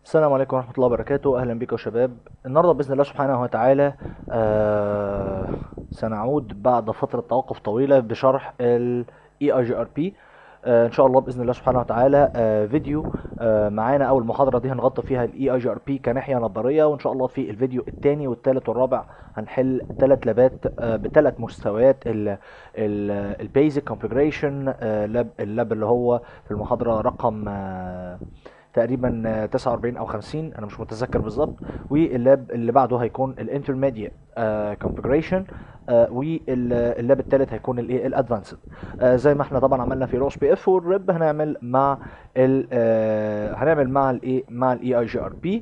السلام عليكم ورحمة الله وبركاته أهلا بكم يا شباب النهاردة بإذن الله سبحانه وتعالى آه سنعود بعد فترة توقف طويلة بشرح ال EIGRP آه إن شاء الله بإذن الله سبحانه وتعالى آه فيديو آه معانا أول محاضرة دي هنغطي فيها ال EIGRP كناحية نظرية وإن شاء الله في الفيديو الثاني والثالث والرابع هنحل ثلاث لابات آه بثلاث مستويات ال البيزك كونفيجريشن لاب اللاب اللي هو في المحاضرة رقم آه تقريبا آه، 49 او 50 انا مش متذكر بالظبط واللاب اللي بعده هيكون الانترميديت كونفيجريشن واللاب الثالث هيكون الايه الادفانسد زي ما احنا طبعا عملنا في الاوس بي اف والريب هنعمل مع ال آه، هنعمل مع الايه مع الاي اي جي ار بي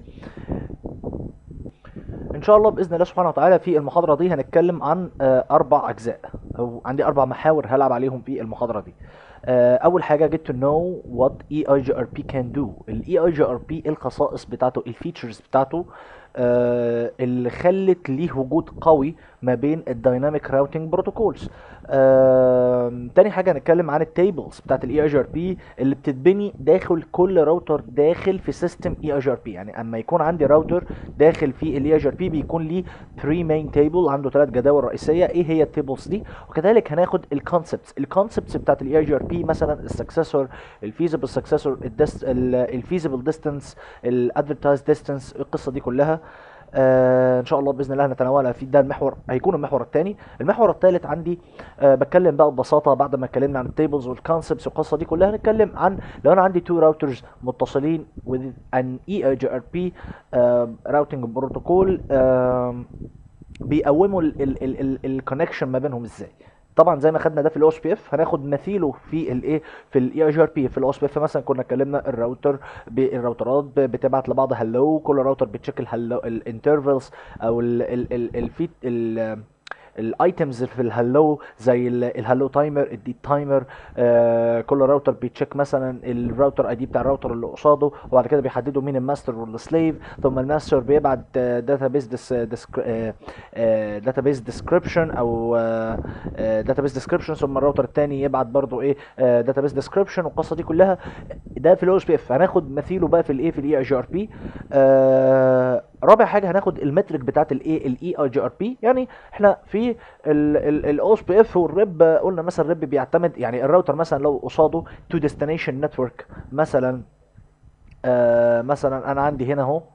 ان شاء الله باذن الله سبحانه وتعالى في المحاضره دي هنتكلم عن آه، اربع اجزاء او عندي اربع محاور هلعب عليهم في المحاضره دي آه، اول حاجه get to know what EIGRP can do ال EIGRP إيه الخصائص بتاعته الفيتشرز بتاعته آه، اللي خلت ليه وجود قوي ما بين الدايناميك راوتنج بروتوكولز تاني حاجه هنتكلم عن التيبلز بتاعت الاي اي جي ار بي اللي بتتبني داخل كل راوتر داخل في سيستم اي اي جي ار بي يعني اما يكون عندي راوتر داخل في الاي اي جي ار بي بيكون ليه 3 مين تيبل عنده ثلاث جداول رئيسيه ايه هي التيبلز دي وكذلك هناخد الكونسبتس الكونسبتس بتاعت الاي اي جي ار بي مثلا السكسسور الفيزبل سكسسور الفيزبل ديستانس الادفرتايز ديستانس القصه دي كلها آه ان شاء الله باذن الله هنتناولها في ده المحور هيكون المحور الثاني المحور الثالث عندي آه بتكلم بقى ببساطه بعد ما اتكلمنا عن التيبلز والكونسبتس والقصه دي كلها هنتكلم عن لو انا عندي تو راوترز متصلين with an EIGRP راوتنج بروتوكول بيقوموا الكونكشن ما بينهم ازاي طبعا زي ما خدنا ده في الاو اس بي اف هناخد مثيله في الايه في الاي اي جي ار بي في الاو اس بي اف مثلا كنا اتكلمنا الراوتر بالراوترات ب- بتبعت لبعض هلو كل راوتر بتشيك الهلو الانترفلز او الفيت ال الايتمز في الهلو زي ال- الهلو تايمر الدي تايمر آه كل راوتر بيتشيك مثلا الراوتر اي دي بتاع الراوتر اللي قصاده وبعد كده بيحددوا مين الماستر والسليف ثم الماستر بيبعت داتابيس داتابيس ديسكريبشن او داتابيس ديسكريبشن ثم الراوتر الثاني يبعت برضو ايه داتابيس ديسكريبشن والقصه دي كلها ده في الاو اس بي اف هناخد مثيله بقى في الايه في الاي اي جي ار بي رابع حاجه هناخد المترك بتاعت الايه الاي اي جي ار بي يعني احنا في الاو اس بي اف والريب قلنا مثلا الريب بيعتمد يعني الراوتر مثلا لو قصاده تو ديستنيشن نتورك مثلا آه مثلا انا عندي هنا اهو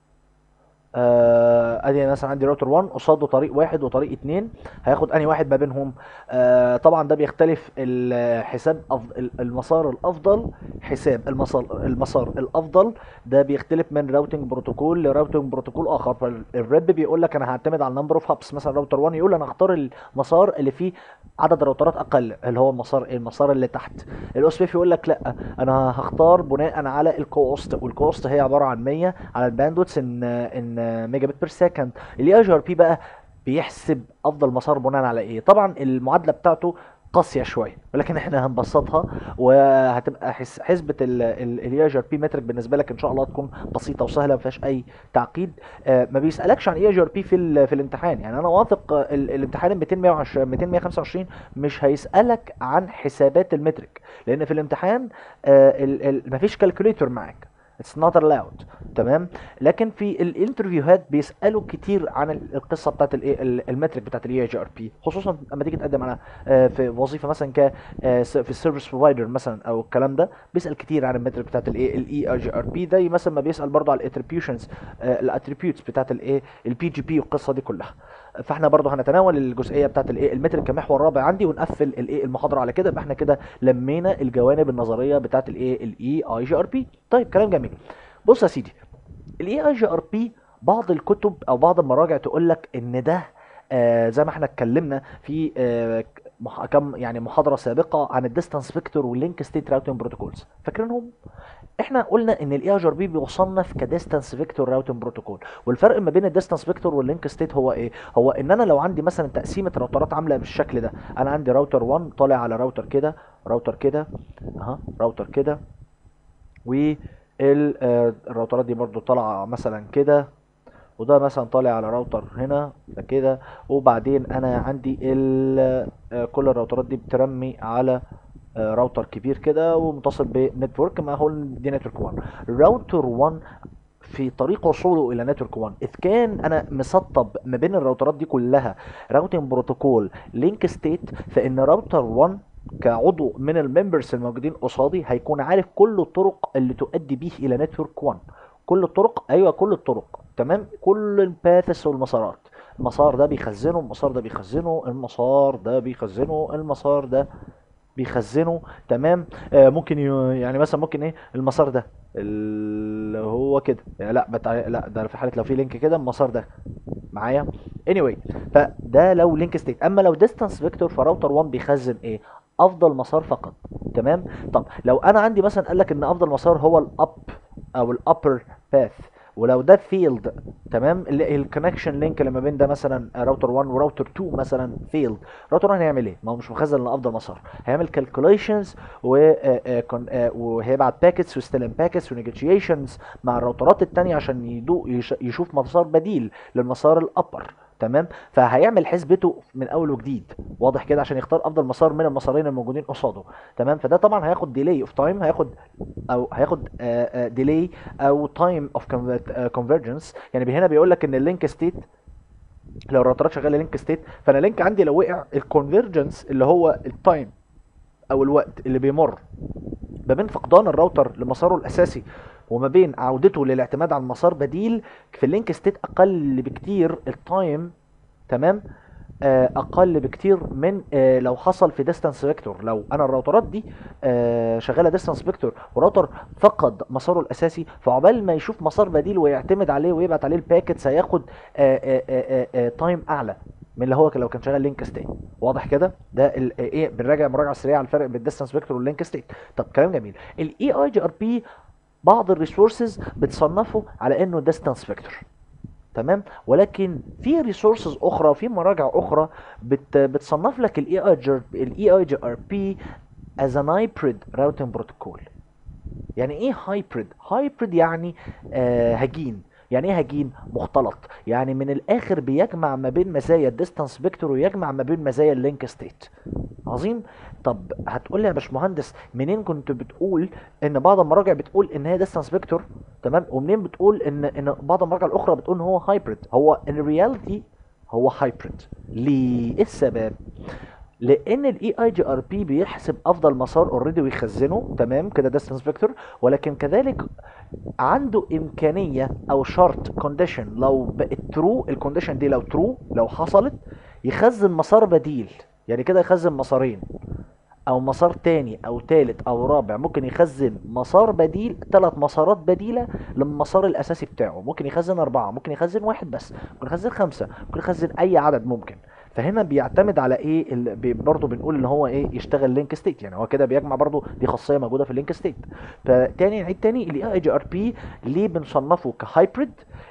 آه، ادي مثلا عندي راوتر 1 قصاده طريق واحد وطريق اتنين هياخد انهي واحد ما بينهم آه طبعا ده بيختلف الحساب أفضل المسار الافضل حساب المسار المسار الافضل ده بيختلف من راوتنج بروتوكول لراوتنج بروتوكول اخر فالريب بيقول لك انا هعتمد على النمبر اوف هابس مثلا راوتر 1 يقول انا هختار المسار اللي فيه عدد راوترات اقل اللي هو المسار المسار اللي تحت الاوس بي يقول لك لا انا هختار بناء على الكوست والكوست هي عباره عن 100 على الباندويث ان ان ميجا بت بير سكند الاي اي جي ار بي بقى بيحسب افضل مسار بناء على ايه طبعا المعادله بتاعته قاسيه شويه ولكن احنا هنبسطها وهتبقى حس حسبه الاي جي ار بي مترك بالنسبه لك ان شاء الله تكون بسيطه وسهله ما فيهاش اي تعقيد آه، ما بيسالكش عن اي جي ار بي في ال- في الامتحان يعني انا واثق آه، ال- الامتحان 200 120 200 125 مش هيسالك عن حسابات المترك لان في الامتحان ما فيش كالكوليتور معاك It's not allowed تمام لكن في الانترفيوهات بيسالوا كتير عن ال- القصه بتاعت الايه ال- المترك بتاعت الاي جي ار بي خصوصا لما تيجي تقدم على آه، في وظيفه مثلا ك آه، س- في السيرفيس بروفايدر مثلا او الكلام ده بيسال كتير عن المترك بتاعت الايه الاي جي ار بي ده مثلا ما بيسال برضه على الاتريبيوشنز الاتريبيوتس بتاعت الايه البي جي بي والقصه دي كلها فاحنا برضه هنتناول الجزئيه بتاعت الايه المترك كمحور رابع عندي ونقفل الايه المحاضره على كده يبقى احنا كده لمينا الجوانب النظريه بتاعت الايه الاي اي جي ار بي طيب كلام جميل بص يا سيدي الاي اي جي ار بي بعض الكتب او بعض المراجع تقول لك ان ده آه زي ما احنا اتكلمنا في آه مح- كم يعني محاضره سابقه عن الديستانس فيكتور واللينك ستيت راوتنج بروتوكولز فاكرينهم احنا قلنا ان الاي جي ار بي بيصنف كديستانس فيكتور راوتنج بروتوكول والفرق ما بين الديستانس فيكتور واللينك ستيت هو ايه هو ان انا لو عندي مثلا تقسيمه راوترات عامله بالشكل ده انا عندي راوتر 1 طالع على راوتر كده راوتر كده اها راوتر كده والراوترات دي برضو طالعه مثلا كده وده مثلا طالع على راوتر هنا ده كده وبعدين انا عندي ال- آه، كل الراوترات دي بترمي على آه، راوتر كبير كده ومتصل بنتورك ما هو دي نتورك 1 راوتر 1 في طريق وصوله الى نتورك 1 اذ كان انا مسطب ما بين الراوترات دي كلها راوتنج بروتوكول لينك ستيت فان راوتر 1 كعضو من الممبرز الموجودين قصادي هيكون عارف كل الطرق اللي تؤدي بيه الى نتورك 1 كل الطرق ايوه كل الطرق تمام كل الباثس والمسارات المسار ده بيخزنه المسار ده بيخزنه المسار ده بيخزنه المسار ده بيخزنه تمام آه ممكن ي- يعني مثلا ممكن ايه المسار ده اللي هو كده يعني لا بتاع لا ده في حاله لو في لينك كده المسار ده معايا anyway فده لو لينك ستيت اما لو ديستانس فيكتور فراوتر 1 بيخزن ايه افضل مسار فقط تمام طب لو انا عندي مثلا قال لك ان افضل مسار هو الاب او الابر باث ولو ده فيلد تمام الكونكشن لينك اللي ما بين ده مثلا راوتر 1 وراوتر 2 مثلا فيلد راوتر 1 هيعمل ايه؟ ما هو مش مخزن لافضل مسار هيعمل كالكوليشنز وهيبعت باكيتس ويستلم باكيتس ونيجوشيشنز مع الراوترات التانية عشان يدوق يش- يشوف مسار بديل للمسار الابر تمام فهيعمل حسبته من اول وجديد واضح كده عشان يختار افضل مسار من المسارين الموجودين قصاده تمام فده طبعا هياخد ديلي اوف تايم هياخد او هياخد ديلي او تايم اوف كونفرجنس يعني هنا بيقول لك ان اللينك ستيت لو الراوترات شغاله لينك ستيت فانا لينك عندي لو وقع الكونفرجنس اللي هو التايم او الوقت اللي بيمر ما بين فقدان الراوتر لمساره الاساسي وما بين عودته للاعتماد على مسار بديل في اللينك ستيت اقل بكتير التايم تمام آه، اقل بكتير من آه، لو حصل في ديستانس فيكتور لو انا الراوترات دي آه، شغاله ديستانس فيكتور وراوتر فقد مساره الاساسي فعقبال ما يشوف مسار بديل ويعتمد عليه ويبعت عليه الباكيتس هياخد تايم اعلى من اللي هو كان- لو كان شغال لينك ستيت واضح كده ده ال- ايه بنراجع مراجعه سريعه على الفرق بين الديستانس فيكتور واللينك ستيت طب كلام جميل الاي اي جي ار بي بعض الريسورسز بتصنفه على انه ديستانس فيكتور تمام ولكن في ريسورسز اخرى وفي مراجع اخرى بت بتصنف لك الاي اي جي الاي اي جي ار بي از ان هايبريد راوتنج بروتوكول يعني ايه هايبريد هايبريد يعني آه هجين يعني ايه هجين مختلط يعني من الاخر بيجمع ما بين مزايا الديستانس فيكتور ويجمع ما بين مزايا اللينك ستيت عظيم طب هتقول لي يا باشمهندس منين كنت بتقول ان بعض المراجع بتقول ان هي ديستانس فيكتور تمام ومنين بتقول ان ان بعض المراجع الاخرى بتقول ان هو هايبريد هو ان رياليتي هو هايبريد ليه إيه السبب لان الاي اي جي ار بي بيحسب افضل مسار اوريدي ويخزنه تمام كده ديستانس فيكتور ولكن كذلك عنده امكانيه او شرط كونديشن لو بقت ترو الكونديشن دي لو ترو لو حصلت يخزن مسار بديل يعني كده يخزن مسارين او مسار تاني او تالت او رابع ممكن يخزن مسار بديل ثلاث مسارات بديله للمسار الاساسي بتاعه ممكن يخزن اربعه ممكن يخزن واحد بس ممكن يخزن خمسه ممكن يخزن اي عدد ممكن فهنا بيعتمد على ايه ال- بي- برضه بنقول ان هو ايه يشتغل لينك ستيت يعني هو كده بيجمع برضه دي خاصيه موجوده في اللينك ستيت فتاني نعيد تاني الاي اي جي ار بي ليه بنصنفه كهايبريد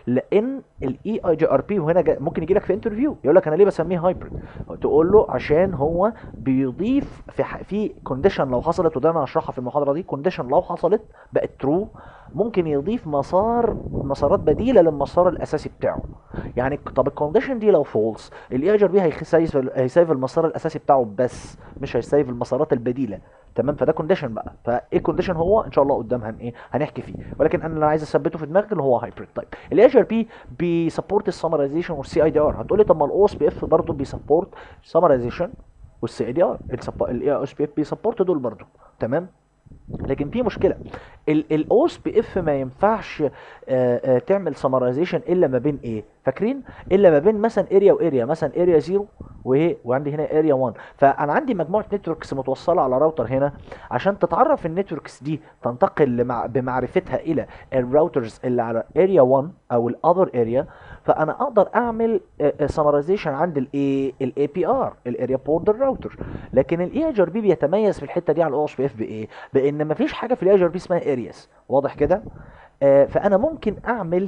لان الاي اي جي ار بي وهنا جا ممكن يجي لك في انترفيو يقول لك انا ليه بسميه هايبريد تقول له عشان هو بيضيف في ح- في كونديشن لو حصلت وده انا هشرحها في المحاضره دي كونديشن لو حصلت بقت ترو ممكن يضيف مسار مسارات بديله للمسار الاساسي بتاعه يعني طب الكونديشن دي لو فولس الاي جي ار بي هيسيف هيسيف المسار الاساسي بتاعه بس مش هيسيف المسارات البديله تمام فده كونديشن بقى فايه كونديشن هو ان شاء الله قدام هن ايه هنحكي فيه ولكن انا اللي عايز اثبته في دماغك اللي هو هايبريد طيب الاي جي ار بي بيسبورت السمرايزيشن والسي اي دي ار هتقول لي طب ما الاو اس بي اف برضه بيسبورت سمرايزيشن والسي اي دي ار الاي اس بي اف بيسبورت دول برضه تمام لكن في مشكله الاو اس بي اف ما ينفعش آه، آه، تعمل سمرايزيشن الا ما بين ايه فاكرين الا ما بين مثلا اريا واريا مثلا اريا 0 وايه وعندي هنا اريا 1 فانا عندي مجموعه نتوركس متوصله على راوتر هنا عشان تتعرف النتوركس دي تنتقل لمع بمعرفتها الى الراوترز اللي على اريا 1 او الاذر اريا فانا اقدر اعمل سمرايزيشن عند الاي الاي بي ار الاريا بوردر راوتر لكن الاي اي ار بي بيتميز في الحته دي عن الاو اس بي اف بايه بان مفيش حاجه في الاي ار بي اسمها ارياس واضح كده آه فانا ممكن اعمل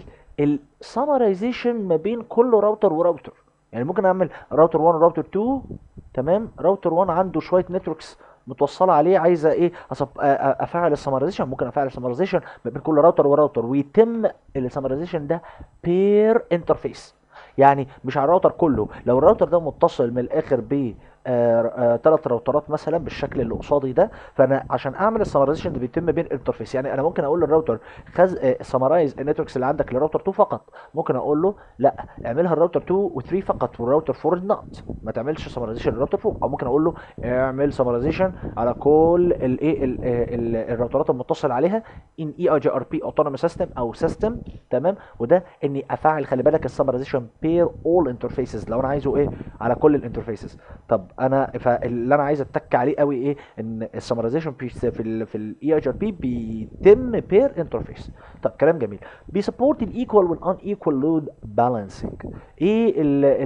السمرايزيشن ما بين كل راوتر وراوتر يعني ممكن اعمل راوتر 1 وراوتر 2 تمام راوتر 1 عنده شويه نتوركس متوصله عليه عايزه ايه أصب... آ- آ- افعل السمرايزيشن ممكن افعل السمرايزيشن ما بين كل راوتر وراوتر ويتم السمرايزيشن ده بير انترفيس يعني مش على الراوتر كله لو الراوتر ده متصل من الاخر ب ثلاث راوترات مثلا بالشكل اللي قصادي ده فانا عشان اعمل السمرايزيشن اللي بيتم بين الانترفيس يعني انا ممكن اقول للراوتر خز سمرايز النتوركس اللي عندك لراوتر 2 فقط ممكن اقول له لا اعملها الراوتر 2 و3 فقط والراوتر 4 نوت ما تعملش سمرايزيشن للراوتر 4 او ممكن اقول له اعمل سمرايزيشن على كل الايه ال- ال- الراوترات المتصل عليها ان اي اي جي ار بي اوتونوموس سيستم او سيستم تمام وده اني افعل خلي بالك السمرايزيشن بير اول انترفيسز لو انا عايزه ايه على كل الانترفيسز طب انا فاللي انا عايز اتك عليه قوي ايه ان السمرايزيشن في ال في الاي اي جي ار بي بيتم بير انترفيس طب كلام جميل بيسبورت الايكوال والان ايكوال لود بالانسنج ايه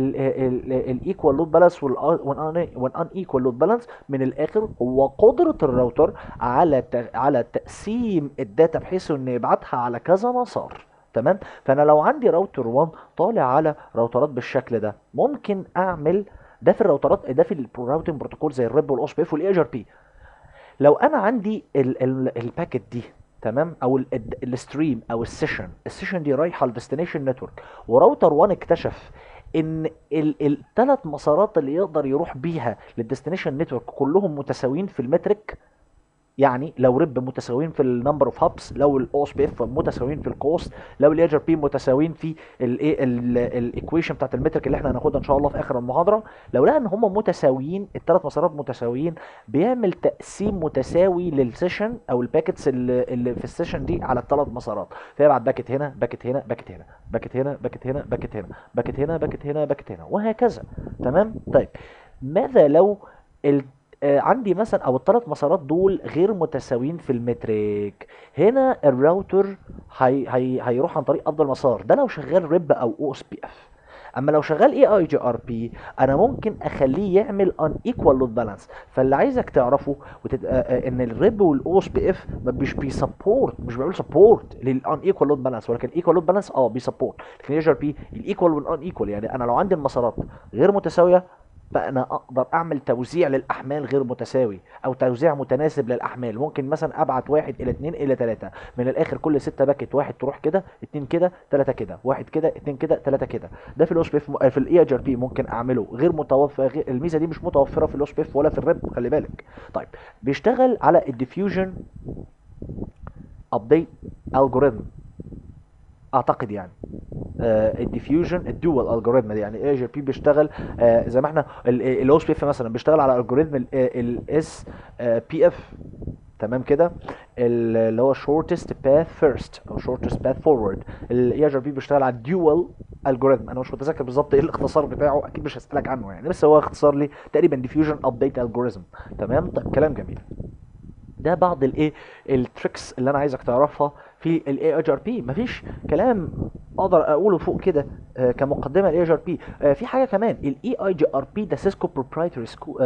الايكوال لود بالانس والان ايكوال لود بالانس من الاخر هو قدره الراوتر على ت- على تقسيم الداتا بحيث انه يبعتها على كذا مسار تمام فانا لو عندي راوتر 1 طالع على راوترات بالشكل ده ممكن اعمل ده في الراوترات ده في الراوتنج بروتوكول زي الريب والاوس بي اف والاي ار بي لو انا عندي ال ال الباكت دي تمام او ال- ال- الستريم او السيشن السيشن دي رايحه للديستنيشن نتورك وراوتر 1 اكتشف ان الثلاث مسارات اللي يقدر يروح بيها للديستنيشن نتورك كلهم متساويين في المترك يعني لو ريب متساويين في النمبر اوف هابس لو الاوس بي اف متساويين في الكوست لو الاي ار بي متساويين في الايه الايكويشن بتاعت المترك اللي احنا هناخدها ان شاء الله في اخر المحاضره لو لقى ان هم متساويين الثلاث مسارات متساويين بيعمل تقسيم متساوي للسيشن او الباكتس اللي, اللي في السيشن دي على الثلاث مسارات فيبعت باكت هنا باكت هنا باكت هنا باكت هنا باكت هنا باكت هنا باكت هنا باكت هنا باكت هنا وهكذا تمام طيب ماذا لو ال آه، عندي مثلا او الثلاث مسارات دول غير متساويين في المترك هنا الراوتر هي هي هيروح عن طريق افضل مسار ده لو شغال ريب او او اس بي اف اما لو شغال اي اي جي ار بي انا ممكن اخليه يعمل ان ايكوال لود بالانس فاللي عايزك تعرفه وتد... آه، آه، ان الريب والاو اس بي اف مش بيسبورت مش بيعمل سبورت للان ايكوال لود بالانس ولكن ايكوال لود بالانس اه بيسبورت لكن الاي جي ار بي الايكوال والان ايكوال يعني انا لو عندي المسارات غير متساويه فانا اقدر اعمل توزيع للاحمال غير متساوي او توزيع متناسب للاحمال ممكن مثلا ابعت واحد الى اتنين الى تلاته من الاخر كل ستة باكت واحد تروح كده اتنين كده تلاته كده واحد كده اتنين كده تلاته كده ده في الاوس بيف في الاي ار بي ممكن اعمله غير متوفر غير الميزه دي مش متوفره في الاوس بيف ولا في الريب خلي بالك طيب بيشتغل على الديفيوجن ابديت الجوريثم اعتقد يعني الديفيوجن الدول الجوريثم دي يعني اي جي بي بيشتغل آه، زي ما احنا الاوس بي اف مثلا بيشتغل على الجوريثم الاس بي اف تمام كده ال- اللي هو shortest path first او shortest path forward الاي ار بي بيشتغل على الدول الجوريثم انا مش متذكر بالظبط ايه الاختصار بتاعه اكيد مش هسالك عنه يعني بس هو اختصار لي تقريبا ديفيوجن ابديت الجوريثم تمام طيب كلام جميل ده بعض الايه التريكس اللي انا عايزك تعرفها في الاي اي ار بي مفيش كلام اقدر اقوله فوق كده آه، كمقدمه الاي ار بي في حاجه كمان الاي اي جي ار بي ده سيسكو بروبرايتري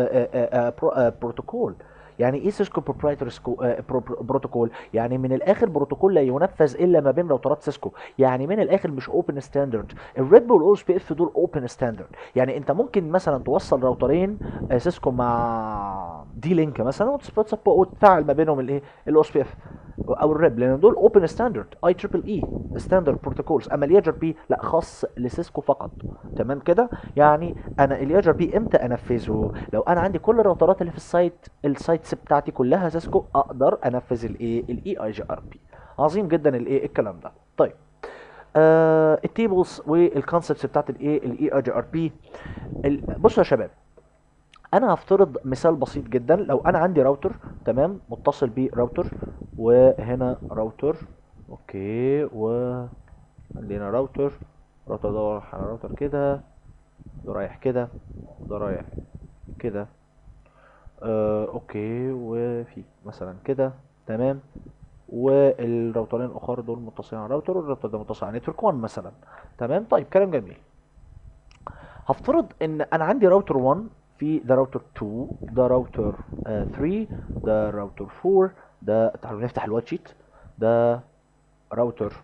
بروتوكول يعني ايه سيسكو بروبرايتري بروتوكول يعني من الاخر بروتوكول لا ينفذ الا ما بين راوترات سيسكو يعني من الاخر مش اوبن ستاندرد الريد والاو اس بي اف دول اوبن ستاندرد يعني انت ممكن مثلا توصل راوترين آه، سيسكو مع دي لينك مثلا وتسب- وتفعل ما بينهم الايه الاو اس بي اف او الريب لان دول اوبن ستاندرد اي تريبل اي ستاندرد بروتوكولز اما الاي ار بي لا خاص لسيسكو فقط تمام كده يعني انا الاي ار بي امتى انفذه لو انا عندي كل الراوترات اللي في السايت السايتس بتاعتي كلها سيسكو اقدر انفذ الايه الاي اي جي ار بي عظيم جدا الايه الكلام ده طيب آه التيبلز والكونسبتس بتاعت الايه الاي اي جي ار بي بصوا يا شباب انا هفترض مثال بسيط جدا لو انا عندي راوتر تمام متصل بيه راوتر وهنا راوتر اوكي و عندنا راوتر راوتر ده رايح على راوتر كده ده رايح كده ده رايح كده آه اوكي وفي مثلا كده تمام والراوترين الاخر دول متصلين على الراوتر والراوتر ده متصل على نتورك 1 مثلا تمام طيب كلام جميل هفترض ان انا عندي راوتر 1 في ده راوتر 2 ده راوتر 3 ده راوتر 4 ده تعالوا نفتح الوات شيت ده راوتر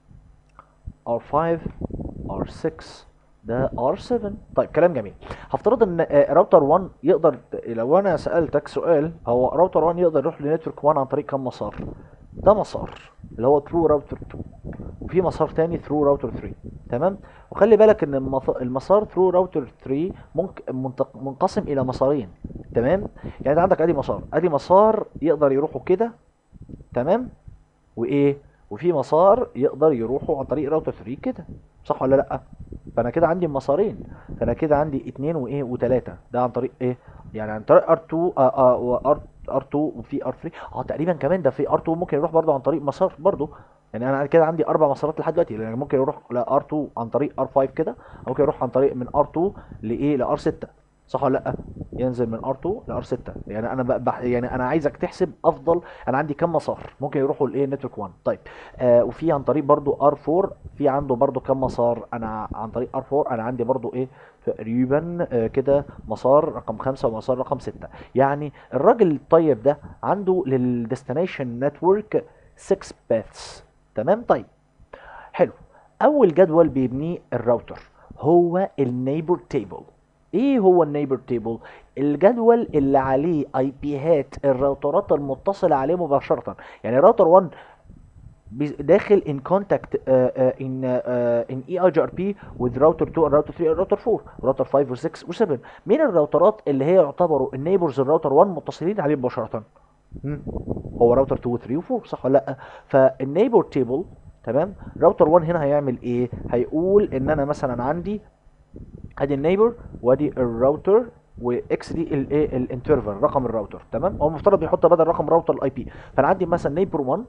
R5 R6 ده R7 طيب كلام جميل هفترض ان آه، راوتر 1 يقدر لو انا سألتك سؤال هو راوتر 1 يقدر يروح لنتورك 1 عن طريق كم مسار ده مسار اللي هو through router 2 وفي مسار تاني through router 3 تمام وخلي بالك ان المف- المسار through router 3 ممكن منتق- منقسم الى مسارين تمام يعني انت عندك ادي مسار ادي مسار يقدر يروحوا كده تمام وايه وفي مسار يقدر يروحوا عن طريق راوتر 3 كده صح ولا لا فانا كده عندي مسارين فانا كده عندي اتنين وايه وتلاتة ده عن طريق ايه يعني عن طريق ار2 اه اه ار2 وفي ار3 اه تقريبا كمان ده في ار2 ممكن يروح برضه عن طريق مسار برضه يعني انا كده عندي اربع مسارات لحد دلوقتي يعني ممكن يروح ل ار2 عن طريق ار5 كده ممكن يروح عن طريق من ار2 لايه لار6 صح ولا لا ينزل من ار2 لار6 يعني انا ب... بح- يعني انا عايزك تحسب افضل انا عندي كام مسار ممكن يروحوا لايه نتورك 1 طيب آه وفي عن طريق برضو ار4 في عنده برضو كام مسار انا عن طريق ار4 انا عندي برضو ايه تقريبا آه كده مسار رقم خمسة ومسار رقم ستة يعني الراجل الطيب ده عنده للديستنيشن نتورك 6 باثs تمام طيب حلو اول جدول بيبنيه الراوتر هو النيبر تيبل ايه هو النيبر تيبل الجدول اللي عليه اي بيهات الراوترات المتصله عليه مباشره يعني راوتر 1 بي- داخل ان كونتاكت ان ان اي اي جي ار بي وذ راوتر 2 راوتر 3 راوتر 4 راوتر 5 و6 و7 مين الراوترات اللي هي يعتبروا النيبرز الراوتر 1 متصلين عليه مباشره مم. هو راوتر 2 و 3 و 4 صح ولا لا فالنيبر تيبل تمام راوتر 1 هنا هيعمل ايه هيقول ان انا مثلا عندي ادي النيبر وادي الراوتر واكس دي الايه الانترفال رقم الراوتر تمام هو المفترض بيحط بدل رقم راوتر الاي بي فانا عندي مثلا نيبر 1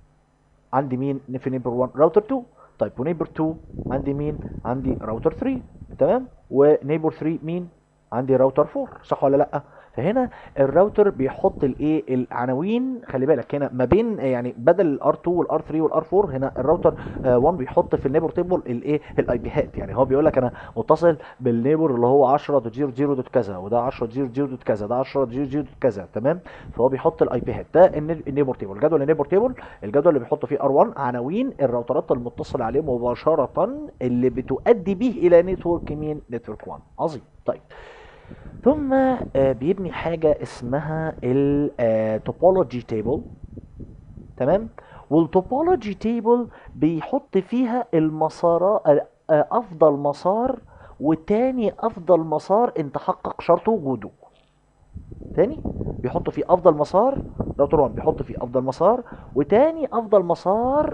عندي مين في نيبر 1 راوتر 2 طيب ونيبر 2 عندي مين عندي راوتر 3 تمام ونيبر 3 مين عندي راوتر 4 صح ولا لا فهنا الراوتر بيحط الايه العناوين خلي بالك هنا ما بين يعني بدل الار 2 والار 3 والار 4 هنا الراوتر آه 1 بيحط في النيبر تيبل الايه الاي بيهات يعني هو بيقول لك انا متصل بالنيبر اللي هو 10 دوت 0 0 دوت كذا وده 10 0 0 دوت كذا ده 10 0 0 دوت كذا تمام فهو بيحط الاي بيهات ده الني- النيبر تيبل جدول النيبر تيبل الجدول اللي بيحط فيه ار 1 عناوين الراوترات المتصله عليه مباشره اللي بتؤدي به الى نتورك مين نتورك 1 عظيم طيب ثم آه، بيبني حاجة اسمها التوبولوجي تيبل تمام والتوبولوجي تيبل بيحط فيها المسار افضل مسار وتاني افضل مسار ان تحقق شرط وجوده تاني بيحط فيه افضل مسار راوتر 1 بيحط فيه افضل مسار وتاني افضل مسار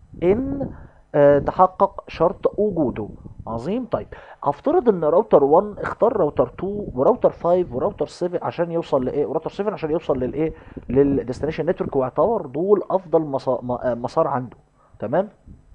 ان آه، تحقق شرط وجوده عظيم طيب هفترض ان راوتر 1 اختار راوتر 2 وراوتر 5 وراوتر 7 عشان يوصل لايه وراوتر 7 عشان يوصل للايه للديستنيشن نتورك واعتبر دول افضل مسا- م- آه، مسار عنده تمام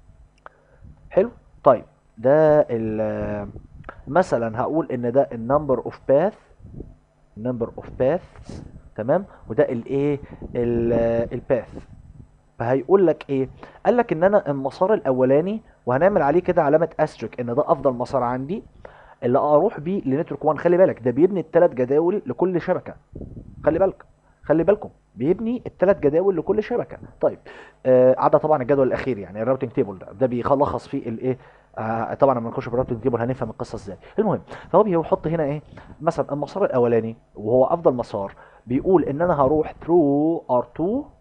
حلو طيب ده ال مثلا هقول ان ده النمبر اوف باث نمبر اوف باثs تمام وده الايه الباث فهيقول لك ايه قال لك ان انا المسار الاولاني وهنعمل عليه كده علامه استريك ان ده افضل مسار عندي اللي اروح بيه لنتورك 1 خلي بالك ده بيبني الثلاث جداول لكل شبكه خلي بالك خلي بالكم بيبني الثلاث جداول لكل شبكه طيب آه عدا طبعا الجدول الاخير يعني الراوتنج تيبل ده ده بيلخص فيه الايه آه طبعا لما نخش في الراوتنج تيبل هنفهم القصه ازاي المهم فهو بيحط هنا ايه مثلا المسار الاولاني وهو افضل مسار بيقول ان انا هروح through R2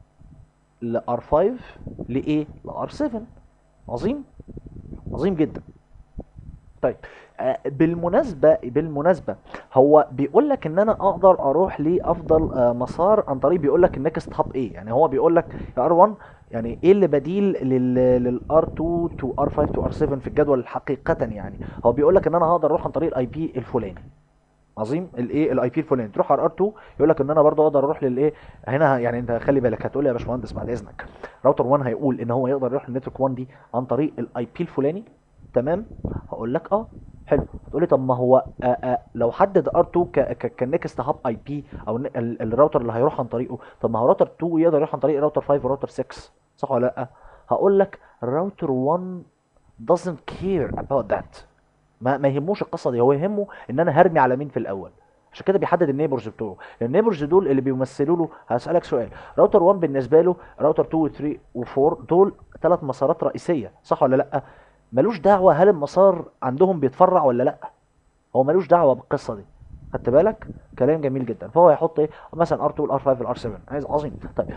ل R5 لايه ل R7 عظيم عظيم جدا طيب آه، بالمناسبة بالمناسبة هو بيقول لك ان انا اقدر اروح لافضل آه، مسار عن طريق بيقول لك النكست هاب ايه يعني هو بيقول لك يا R1 يعني ايه اللي بديل لل لل R2 to R5 to R7 في الجدول حقيقة يعني هو بيقول لك ان انا هقدر اروح عن طريق الاي بي الفلاني عظيم الايه الاي بي الفلاني تروح على ار 2 يقول لك ان انا برضه اقدر اروح للايه هنا يعني انت خلي بالك هتقول لي يا باشمهندس بعد اذنك راوتر 1 هيقول ان هو يقدر يروح للنتورك 1 دي عن طريق الاي بي الفلاني تمام هقول لك اه حلو تقول لي طب ما هو آه آه لو حدد ار 2 ك ك كنكست هاب اي بي او ن- ال- الراوتر اللي هيروح عن طريقه طب ما هو راوتر 2 يقدر يروح عن طريق راوتر 5 وراوتر 6 صح ولا لا هقول لك راوتر 1 doesn't care about that ما ما يهموش القصه دي هو يهمه ان انا هرمي على مين في الاول عشان كده بيحدد النيبرز بتوعه النيبرز دول اللي بيمثلوا له هسالك سؤال راوتر 1 بالنسبه له راوتر 2 و 3 و 4 دول ثلاث مسارات رئيسيه صح ولا لا ملوش دعوه هل المسار عندهم بيتفرع ولا لا هو ملوش دعوه بالقصه دي خدت بالك كلام جميل جدا فهو هيحط ايه مثلا ار2 الار5 الار7 عايز عظيم طيب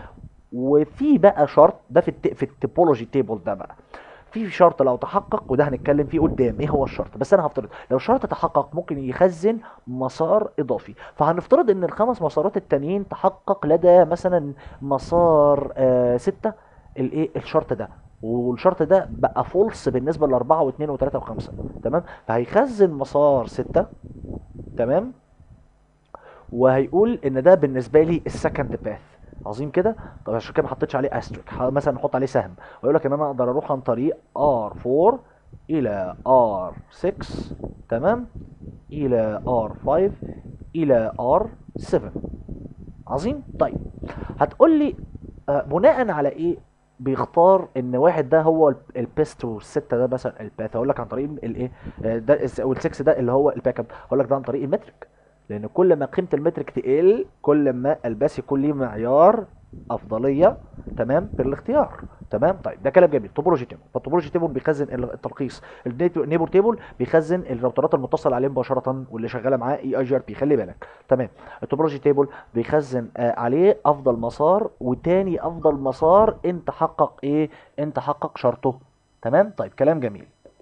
وفي بقى شرط ده في الت... في التوبولوجي تيبل ده بقى في شرط لو تحقق وده هنتكلم فيه قدام ايه هو الشرط بس انا هفترض لو الشرط تحقق ممكن يخزن مسار اضافي فهنفترض ان الخمس مسارات التانيين تحقق لدى مثلا مسار آه ستة الايه الشرط ده والشرط ده بقى فولس بالنسبه لاربعه واثنين وثلاثه وخمسه تمام فهيخزن مسار ستة تمام وهيقول ان ده بالنسبه لي السكند باث عظيم كده طب عشان كده ما حطيتش عليه استريك مثلا نحط عليه سهم ويقول لك ان انا اقدر اروح عن طريق R4 الى R6 تمام الى R5 الى R7 عظيم طيب هتقول لي آه، بناء على ايه بيختار ان واحد ده هو البيست والستة ده مثلا الباث اقول لك عن طريق الايه آه، ده والسكس ده اللي هو الباك اب اقول لك ده عن طريق المترك لان كل ما قيمه المترك تقل كل ما الباس يكون ليه معيار افضليه تمام بالاختيار تمام طيب ده كلام جميل توبولوجي تيبل فالتوبولوجي تيبل بيخزن التلخيص النيبر تيبل بيخزن الراوترات المتصله عليه مباشره واللي شغاله معاه اي اي جي ار بي خلي بالك تمام التوبولوجي تيبل بيخزن آه عليه افضل مسار وتاني افضل مسار انت حقق ايه انت حقق شرطه تمام طيب كلام جميل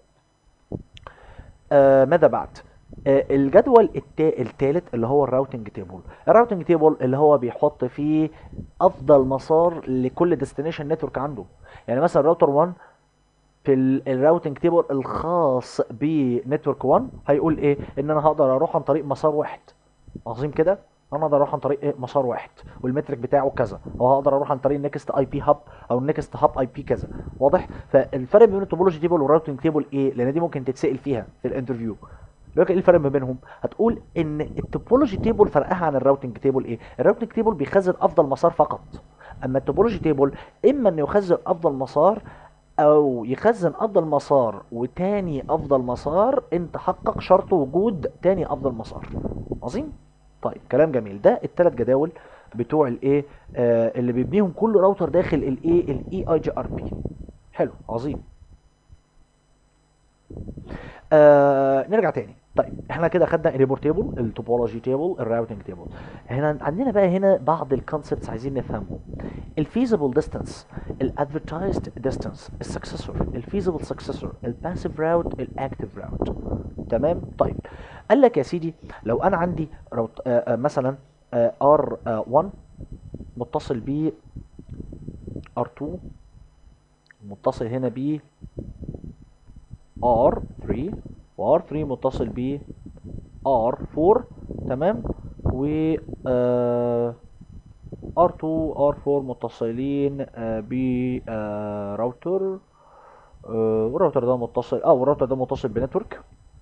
آه ماذا بعد آه، الجدول التا... التالت اللي هو الراوتنج تيبل الراوتنج تيبل اللي هو بيحط فيه افضل مسار لكل ديستنيشن نتورك عنده يعني مثلا راوتر 1 في الراوتنج تيبل الخاص بنتورك 1 هيقول ايه ان انا هقدر اروح عن طريق مسار واحد عظيم كده انا اقدر اروح عن طريق إيه؟ مسار واحد والمترك بتاعه كذا او هقدر اروح عن طريق النكست اي بي هاب او النكست هاب اي بي كذا واضح فالفرق بين التوبولوجي تيبل والراوتنج تيبل ايه لان دي ممكن تتسال فيها في الانترفيو لك ايه الفرق ما بينهم هتقول ان التوبولوجي تيبل فرقها عن الراوتنج تيبل ايه الراوتنج تيبل بيخزن افضل مسار فقط اما التوبولوجي تيبل اما انه يخزن افضل مسار او يخزن افضل مسار وتاني افضل مسار انت حقق شرط وجود تاني افضل مسار عظيم طيب كلام جميل ده الثلاث جداول بتوع الايه آه اللي بيبنيهم كل راوتر داخل الايه الاي اي جي ار بي حلو عظيم آه نرجع تاني طيب احنا كده خدنا الريبورت تيبل التوبولوجي تيبل الراوتنج تيبل هنا عندنا بقى هنا بعض الكونسبتس عايزين نفهمهم الفيزبل ديستانس الادفرتايزد ديستانس السكسسور الفيزبل سكسسور الباسيف راوت الاكتيف راوت تمام طيب قال لك يا سيدي لو انا عندي روت آآ آآ مثلا ار 1 متصل ب ار2 متصل هنا ب R3 و R3 متصل ب R4 تمام و آه R2 R4 متصلين آه ب آه راوتر آه والراوتر ده متصل اه والراوتر ده متصل بنتورك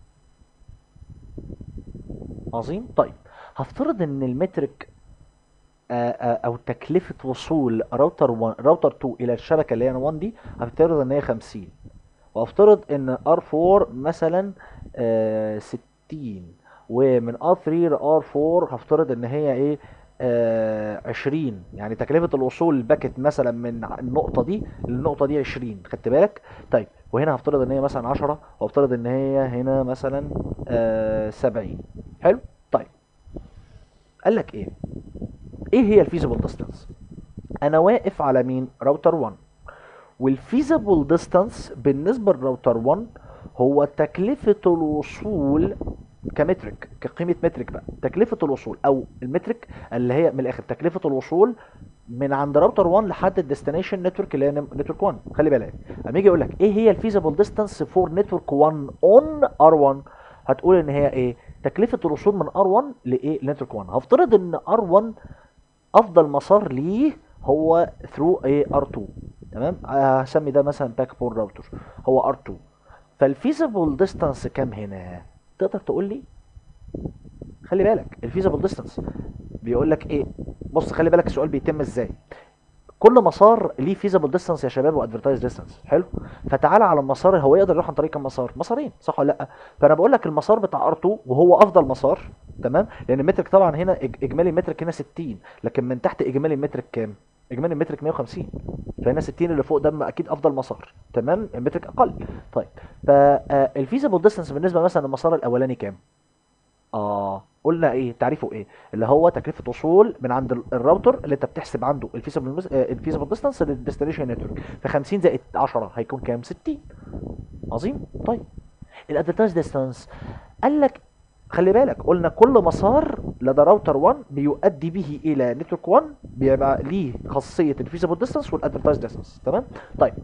عظيم طيب هفترض ان المترك آه آه او تكلفة وصول راوتر 1 راوتر 2 الى الشبكة اللي هي 1 دي هفترض ان هي 50 وافترض ان R4 مثلا آه 60 ومن R3 ل R4 هفترض ان هي ايه آه 20 يعني تكلفة الوصول الباكت مثلا من النقطة دي للنقطة دي 20 خدت بالك طيب وهنا هفترض ان هي مثلا 10 وافترض ان هي هنا مثلا آه 70 حلو طيب قال لك ايه ايه هي الفيزبل ديستانس انا واقف على مين راوتر 1 والفيزبل ديستانس بالنسبه للراوتر 1 هو تكلفه الوصول كمترك كقيمه مترك بقى تكلفه الوصول او المترك اللي هي من الاخر تكلفه الوصول من عند راوتر 1 لحد الديستنيشن نتورك اللي هي نتورك 1 خلي بالك اما يجي يقول لك ايه هي الفيزبل ديستانس فور نتورك 1 اون ار 1 هتقول ان هي ايه تكلفه الوصول من ار 1 لايه لنتورك 1 هفترض ان ار 1 افضل مسار ليه هو ثرو ايه ار 2 تمام هسمي ده مثلا باك بور راوتر هو ار 2 فالفيزبل ديستانس كام هنا تقدر تقول لي خلي بالك الفيزبل ديستانس بيقول لك ايه بص خلي بالك السؤال بيتم ازاي كل مسار ليه فيزبل ديستانس يا شباب وادفرتايز ديستانس حلو فتعالى على المسار هو يقدر يروح عن طريق كام مسار مسارين صح ولا لا فانا بقول لك المسار بتاع ار2 وهو افضل مسار تمام لان المترك طبعا هنا اجمالي المترك هنا 60 لكن من تحت اجمالي المترك كام اجمالي المترك 150 فهنا 60 اللي فوق ده اكيد افضل مسار تمام المترك اقل طيب فالفيزبل ديستانس بالنسبه مثلا للمسار الاولاني كام اه قلنا ايه تعريفه ايه اللي هو تكلفه وصول من عند ال- الراوتر اللي انت بتحسب عنده الفيزبل الفيزبل ديستانس للديستنيشن نتورك ف 50 زائد 10 هيكون كام 60 عظيم طيب الادفرتايز ديستانس قال لك خلي بالك قلنا كل مسار لدى راوتر 1 بيؤدي به الى نتورك 1 بيبقى ليه خاصيه الفيزبل ديستانس والادفرتايز ديستانس تمام طيب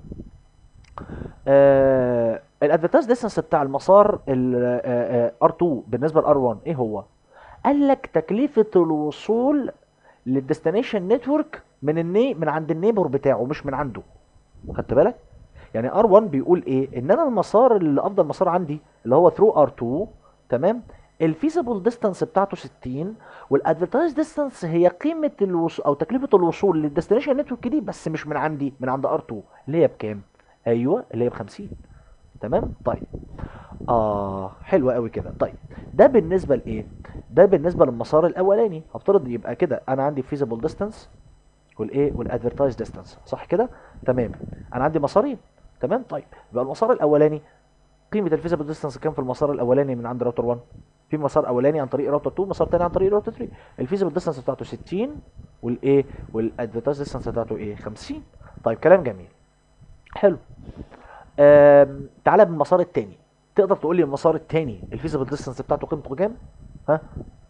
آه الادفرتايز ديستانس بتاع المسار ال R2 بالنسبه ل R1 ايه هو قال لك تكلفه الوصول للديستنيشن نتورك من الني من عند النيبر بتاعه مش من عنده خدت بالك يعني R1 بيقول ايه ان انا المسار اللي افضل مسار عندي اللي هو ثرو R2 تمام الفيزبل ديستانس بتاعته 60 والادفرتايز ديستانس هي قيمه الوصول او تكلفه الوصول للديستنيشن نتورك دي بس مش من عندي من عند R2 اللي هي بكام ايوه اللي هي ب 50 تمام طيب اه حلوه قوي كده طيب ده بالنسبه لايه ده بالنسبه للمسار الاولاني هفترض يبقى كده انا عندي فيزبل ديستانس والايه والادفرتايز ديستانس صح كده تمام انا عندي مسارين تمام طيب يبقى المسار الاولاني قيمه الفيزبل ديستانس كام في المسار الاولاني من عند راوتر 1 في مسار اولاني عن طريق راوتر 2 مسار تاني عن طريق راوتر 3 الفيزبل ديستانس بتاعته 60 والايه والادفرتايز ديستانس بتاعته ايه 50 طيب كلام جميل حلو آم، تعالى بالمسار التاني تقدر تقول لي المسار التاني الفيزبل ديستانس بتاعته قيمته كام ها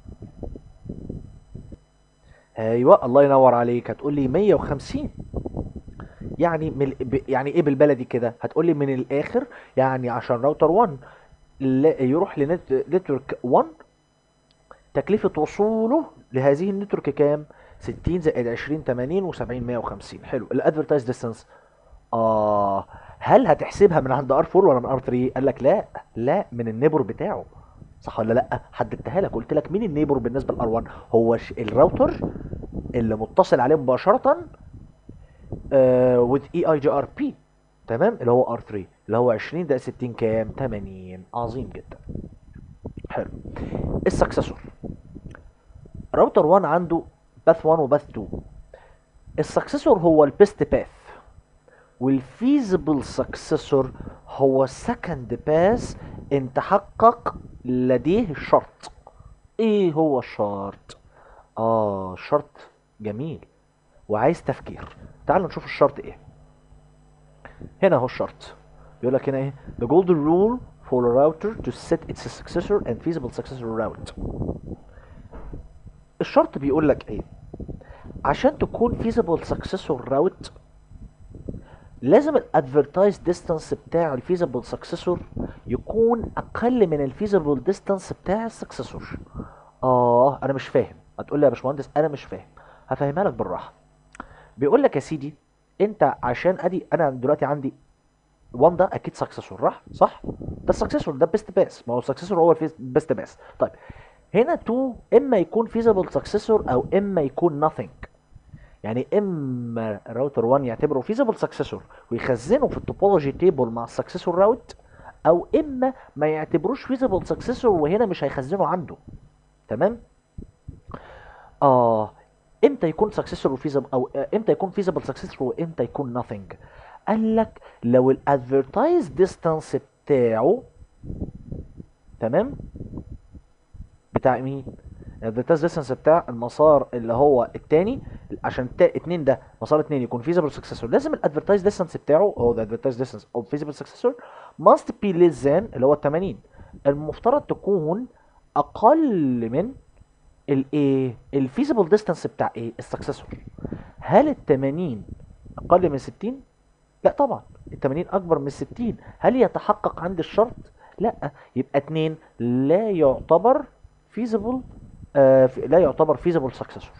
ايوه الله ينور عليك هتقول لي 150 يعني من ب- يعني ايه بالبلدي كده هتقول لي من الاخر يعني عشان راوتر 1 لا- يروح لنتورك 1 تكلفة وصوله لهذه النتورك كام 60 زائد 20 80 و70 150 حلو الادفرتايز ديستانس اه هل هتحسبها من عند ار4 ولا من ار3 قال لك لا لا من النيبر بتاعه صح ولا لا حددتها لك قلت لك مين النيبر بالنسبه لار1 هو ش- الراوتر اللي متصل عليه مباشره with اي اي جي ار بي تمام اللي هو ار3 اللي هو 20 ده 60 كام 80 عظيم جدا حلو السكسسور راوتر 1 عنده باث 1 وباث 2 السكسسور هو البيست باث والفيزبل سكسسور هو سكند باث ان تحقق لديه الشرط ايه هو الشرط اه شرط جميل وعايز تفكير تعال نشوف الشرط ايه هنا اهو الشرط بيقول لك هنا ايه the golden rule for a router to set its successor and feasible successor route الشرط بيقول لك ايه عشان تكون feasible successor route لازم الادفرتايز ديستانس بتاع الفيزبل سكسسور يكون اقل من الفيزبل ديستانس بتاع السكسسور اه انا مش فاهم هتقول لي يا باشمهندس انا مش فاهم هفهمها لك بالراحه بيقول لك يا سيدي انت عشان ادي انا دلوقتي عندي 1 ده اكيد سكسسور راح صح ده السكسسور ده بيست باس ما هو السكسسور هو البيست باس طيب هنا 2 اما يكون فيزبل سكسسور او اما يكون nothing يعني اما راوتر 1 يعتبره فيزبل سكسسور ويخزنه في التوبولوجي تيبل مع السكسسور راوت او اما ما يعتبروش فيزبل سكسسور وهنا مش هيخزنه عنده تمام اه امتى يكون سكسسور وفيزبل او آه، امتى يكون فيزبل سكسسور وامتى يكون nothing قال لك لو الادفرتايز ديستانس بتاعه تمام بتاع مين الادفرتايز ديستانس بتاع المسار اللي هو التاني عشان التا- اتنين ده مسار اتنين يكون feasible successor لازم الادفرتايز ديستانس بتاعه او the advertised distance of feasible successor must be less than اللي هو ال 80 المفترض تكون اقل من الايه الفيزيبل ديستانس بتاع ايه السكسسور هل ال 80 اقل من 60 لا طبعا ال 80 اكبر من 60 هل يتحقق عندي الشرط لا يبقى 2 لا يعتبر feasible آه في- لا يعتبر feasible successor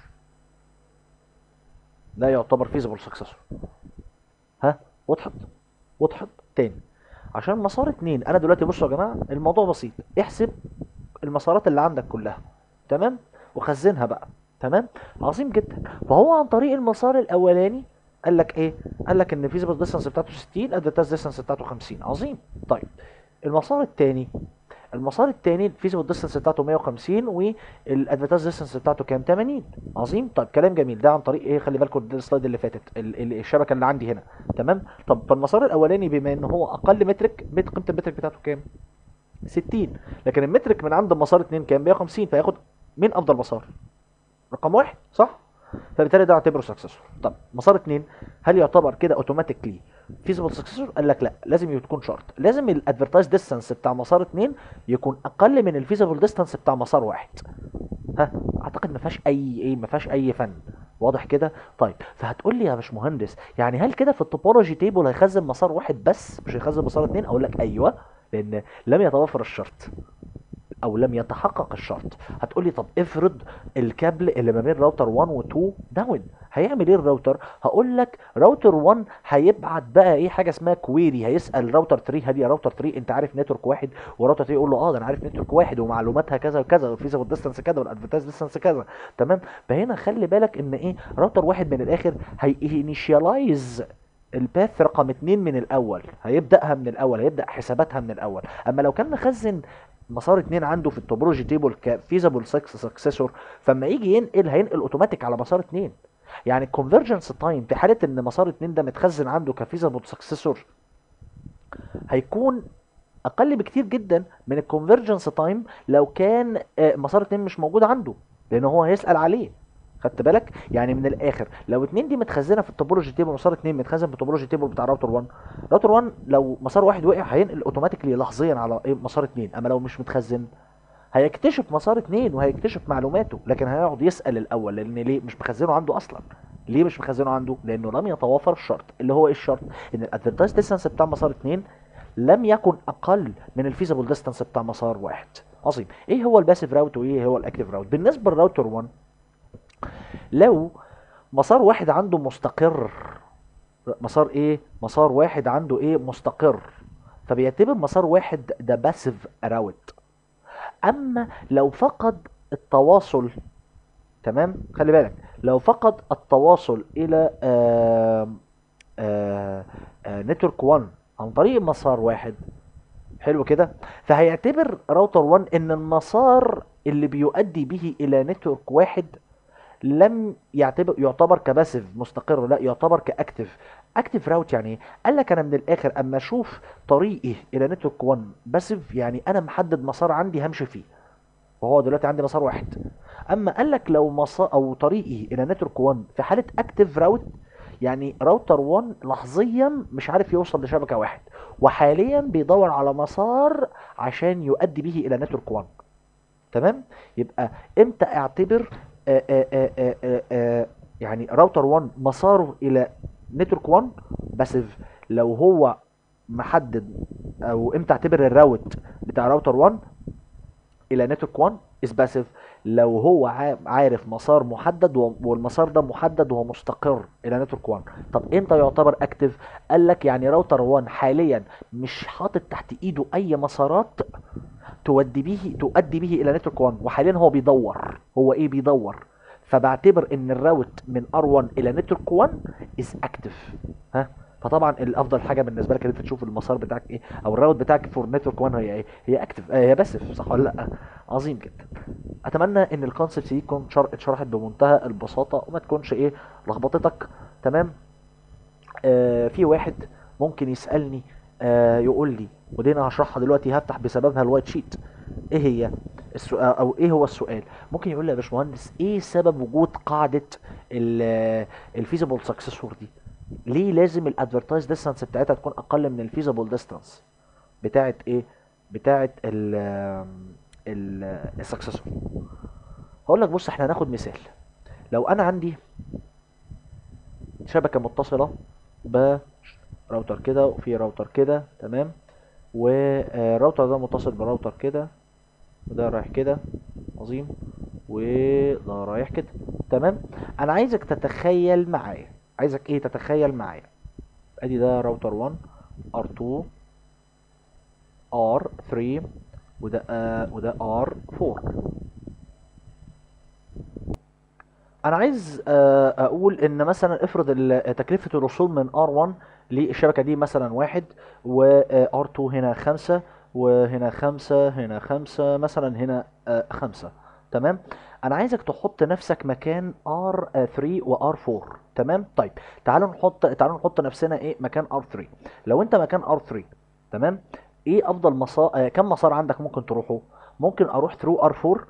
لا يعتبر feasible successor ها وضحت وضحت تاني عشان مسار اتنين انا دلوقتي بصوا يا جماعه الموضوع بسيط احسب المسارات اللي عندك كلها تمام وخزنها بقى تمام عظيم جدا فهو عن طريق المسار الاولاني قال لك ايه قال لك ان فيزيبل ديستانس بتاعته 60 ادفرتايز ديستانس بتاعته 50 عظيم طيب المسار الثاني المسار الثاني الفيزيبل ديستانس بتاعته 150 والادفرتايز ديستانس بتاعته كام 80 عظيم طيب كلام جميل ده عن طريق ايه خلي بالكم ده السلايد اللي فاتت ال- ال- الشبكه اللي عندي هنا تمام طب فالمسار الاولاني بما ان هو اقل مترك مت- قيمه المترك بتاعته كام 60 لكن المترك من عند مسار 2 كام 150 فياخد مين افضل مسار رقم واحد صح فبالتالي ده اعتبره سكسسفول طب مسار اتنين هل يعتبر كده اوتوماتيكلي فيزبل سكسسفول قال لك لا لازم يكون شرط لازم الادفرتايز ديستانس بتاع مسار اتنين يكون اقل من الفيزبل ديستانس بتاع مسار واحد ها اعتقد ما فيهاش اي ايه ما فيهاش اي فن واضح كده طيب فهتقول لي يا باشمهندس يعني هل كده في التوبولوجي تيبل هيخزن مسار واحد بس مش هيخزن مسار اتنين اقول لك ايوه لان لم يتوفر الشرط او لم يتحقق الشرط هتقول لي طب افرض الكابل اللي ما بين راوتر 1 و 2 داون هيعمل ايه الراوتر هقول لك راوتر 1 هيبعت بقى ايه حاجه اسمها كويري هيسال راوتر 3 هل يا راوتر 3 انت عارف نتورك واحد وراوتر 3 يقول له اه ده انا عارف نتورك واحد ومعلوماتها كذا وكذا والفيزيكال ديستانس كذا والادفرتايز ديستانس كذا تمام فهنا خلي بالك ان ايه راوتر واحد من الاخر هيinitialize الباث رقم اتنين من الاول هيبداها من الاول هيبدا حساباتها من الاول اما لو كان مخزن مسار اتنين عنده في التوبولوجي تيبل كفيزابل سكسسور فلما يجي ينقل هينقل اوتوماتيك على مسار اتنين يعني الكونفرجنس تايم في حاله ان مسار اتنين ده متخزن عنده كفيزابل سكسسور هيكون اقل بكتير جدا من الكونفرجنس تايم لو كان آه، مسار اتنين مش موجود عنده لان هو هيسال عليه خدت بالك يعني من الاخر لو اتنين دي متخزنه في التوبولوجي تيبل مسار اتنين متخزن في التوبولوجي تيبل بتاع راوتر 1 راوتر 1 لو مسار واحد وقع هينقل اوتوماتيكلي لحظيا على ايه مسار اتنين اما لو مش متخزن هيكتشف مسار اتنين وهيكتشف معلوماته لكن هيقعد يسال الاول لان ليه مش مخزنه عنده اصلا ليه مش مخزنه عنده لانه لم يتوافر الشرط اللي هو ايه الشرط ان الادفرتايز ديستانس بتاع مسار اتنين لم يكن اقل من الفيزبل ديستانس بتاع مسار واحد عظيم ايه هو الباسيف راوت وايه هو الاكتيف راوت بالنسبه للراوتر 1 لو مسار واحد عنده مستقر مسار ايه مسار واحد عنده ايه مستقر فبيعتبر مسار واحد ده باسيف راوت اما لو فقد التواصل تمام خلي بالك لو فقد التواصل الى نتورك 1 عن طريق مسار واحد حلو كده فهيعتبر راوتر 1 ان المسار اللي بيؤدي به الى نتورك واحد لم يعتبر يعتبر كباسيف مستقر لا يعتبر كاكتف اكتف راوت يعني ايه قال لك انا من الاخر اما اشوف طريقي الى نتورك 1 باسيف يعني انا محدد مسار عندي همشي فيه وهو دلوقتي عندي مسار واحد اما قال لك لو مسار او طريقي الى نتورك 1 في حاله اكتف راوت يعني راوتر 1 لحظيا مش عارف يوصل لشبكه واحد وحاليا بيدور على مسار عشان يؤدي به الى نتورك 1 تمام يبقى امتى اعتبر آآ آآ آآ آآ يعني راوتر 1 مساره الى نتورك 1 باسيف لو هو محدد او امتى اعتبر الراوت بتاع راوتر 1 الى نتورك 1 از باسيف لو هو عا- عارف مسار محدد و- والمسار ده محدد ومستقر الى نتورك 1 طب امتى يعتبر اكتف قال لك يعني راوتر 1 حاليا مش حاطط تحت ايده اي مسارات تودي به تؤدي به الى نتورك 1 وحاليا هو بيدور هو ايه بيدور فبعتبر ان الراوت من ار1 الى نتورك 1 از اكتف ها فطبعا الافضل حاجه بالنسبه لك ان انت تشوف المسار بتاعك ايه او الراوت بتاعك فور نتورك 1 هي ايه هي اكتف هي باسف صح ولا لا عظيم جدا اتمنى ان الكونسبت دي تكون شر- اتشرحت بمنتهى البساطه وما تكونش ايه لخبطتك تمام آه في واحد ممكن يسالني آه يقول لي ودي انا هشرحها دلوقتي هفتح بسببها الوايت شيت ايه هي السؤال او ايه هو السؤال ممكن يقول لي يا باشمهندس ايه سبب وجود قاعده الفيزيبل سكسسور دي ليه لازم الادفرتايز ديستانس بتاعتها تكون اقل من الفيزيبل ديستانس بتاعت ايه بتاعت ال السكسسور هقول لك بص احنا هناخد مثال لو انا عندي شبكه متصله براوتر كده وفي راوتر كده تمام والراوتر ده متصل براوتر كده وده رايح كده عظيم وده رايح كده تمام انا عايزك تتخيل معايا عايزك ايه تتخيل معايا ادي ده راوتر 1 R2 R3 وده آه وده R4 انا عايز آه اقول ان مثلا افرض ال- تكلفة الوصول من R1 للشبكة دي مثلا واحد و R2 هنا خمسة وهنا خمسة هنا خمسة مثلا هنا آه خمسة تمام انا عايزك تحط نفسك مكان R3 و R4 تمام طيب تعالوا نحط تعالوا نحط نفسنا ايه مكان R3 لو انت مكان R3 تمام ايه افضل مسار آه كم مسار عندك ممكن تروحه ممكن اروح through R4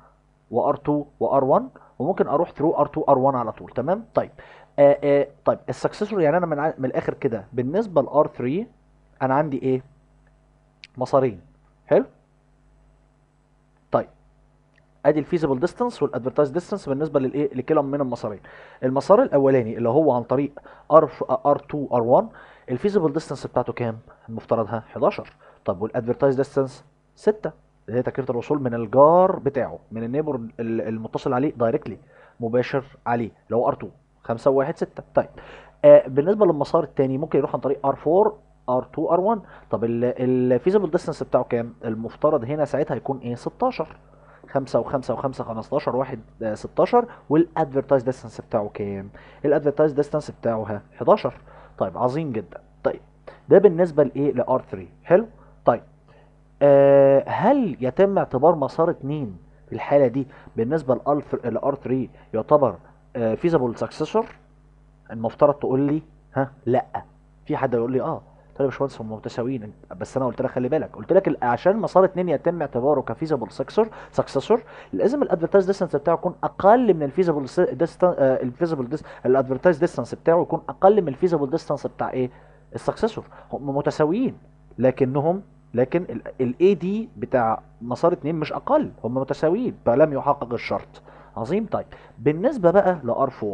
وار2 وار1 وممكن اروح ثرو ار2 ار1 على طول تمام طيب آه آه طيب السكسسور يعني انا من, ع- من الاخر كده بالنسبه لار3 انا عندي ايه مسارين حلو طيب ادي الفيزيبل ديستانس والادفرتايز ديستانس بالنسبه للايه لكلا من المسارين المسار الاولاني اللي هو عن طريق ار ار2 ار1 الفيزيبل ديستانس بتاعته كام المفترض ها 11 طب والادفرتايز ديستانس 6 اللي هي تكلفه الوصول من الجار بتاعه من النيبر ال- المتصل عليه دايركتلي مباشر عليه اللي هو ار2 5 و1 6 طيب آه بالنسبه للمسار الثاني ممكن يروح عن طريق ار4 ار2 ار1 طب الفيزيبل ديستانس بتاعه كام المفترض هنا ساعتها هيكون ايه 16 5 و5 و5 15 واحد آه، 16 والادفرتايز ديستانس بتاعه كام الادفرتايز ديستانس بتاعه ها 11 طيب عظيم جدا طيب ده بالنسبه لايه لار 3 حلو طيب آه هل يتم اعتبار مسار 2 في الحاله دي بالنسبه لار 3 يعتبر فيزابل سكسسور المفترض تقول لي ها لا في حد يقول لي اه قلت له يا باشمهندس هم متساويين بس انا قلت لك خلي بالك قلت لك ال- عشان مسار اتنين يتم اعتباره كفيزابل سكسور سكسسور لازم الادفرتايز ديستانس بتاعه يكون اقل من الفيزابل ديستانس الفيزابل الادفرتايز ديستانس بتاعه يكون اقل من الفيزابل ديستانس بتاع ايه السكسسور هم متساويين لكنهم لكن الاي دي بتاع مسار اتنين مش اقل هم متساويين فلم يحقق الشرط عظيم طيب بالنسبه بقى لار 4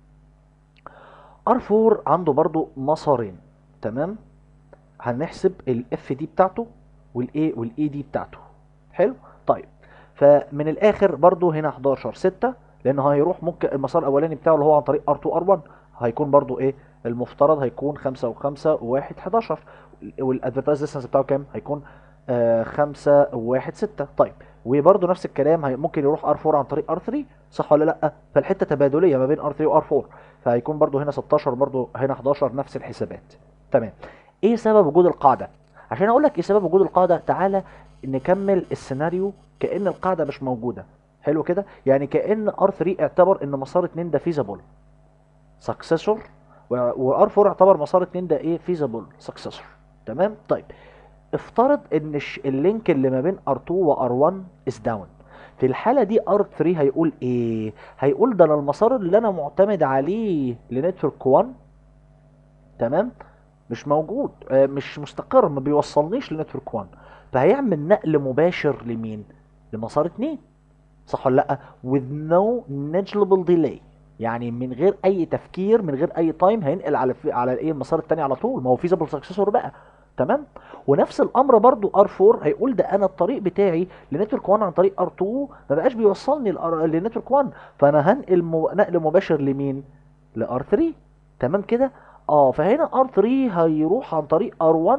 ار 4 عنده برضو مسارين تمام هنحسب الاف دي بتاعته والاي والاي دي بتاعته حلو طيب فمن الاخر برضو هنا 11 6 لانه هيروح ممكن المسار الاولاني بتاعه اللي هو عن طريق ار2 ار1 هيكون برضو ايه المفترض هيكون 5 و5 و1 11 والادفرتايز ديستانس بتاعه كام هيكون آه 5 و1 6 طيب وبرضو نفس الكلام هي ممكن يروح ار4 عن طريق ار3 صح ولا لا فالحته تبادليه ما بين ار3 وار4 فهيكون برضو هنا 16 برضو هنا 11 نفس الحسابات تمام ايه سبب وجود القاعده عشان اقول لك ايه سبب وجود القاعده تعالى نكمل السيناريو كان القاعده مش موجوده حلو كده يعني كان ار3 اعتبر ان مسار 2 ده فيزابل سكسسور وار4 اعتبر مسار 2 ده ايه فيزابل سكسسور تمام طيب افترض ان الش- اللينك اللي ما بين ار2 وار1 از داون في الحاله دي ار3 هيقول ايه هيقول ده انا المسار اللي انا معتمد عليه لنتورك 1 تمام مش موجود آه، مش مستقر ما بيوصلنيش لنتورك 1 فهيعمل نقل مباشر لمين لمسار 2 صح ولا لا with no negligible delay يعني من غير اي تفكير من غير اي تايم هينقل على في على ايه المسار التاني على طول ما هو فيزابل سكسسور بقى تمام ونفس الامر برضو ار4 هيقول ده انا الطريق بتاعي لنتورك 1 عن طريق ار2 ما بقاش بيوصلني لر- لنتورك 1 فانا هنقل مو... نقل مباشر لمين لار3 تمام كده اه فهنا ار3 هيروح عن طريق ار1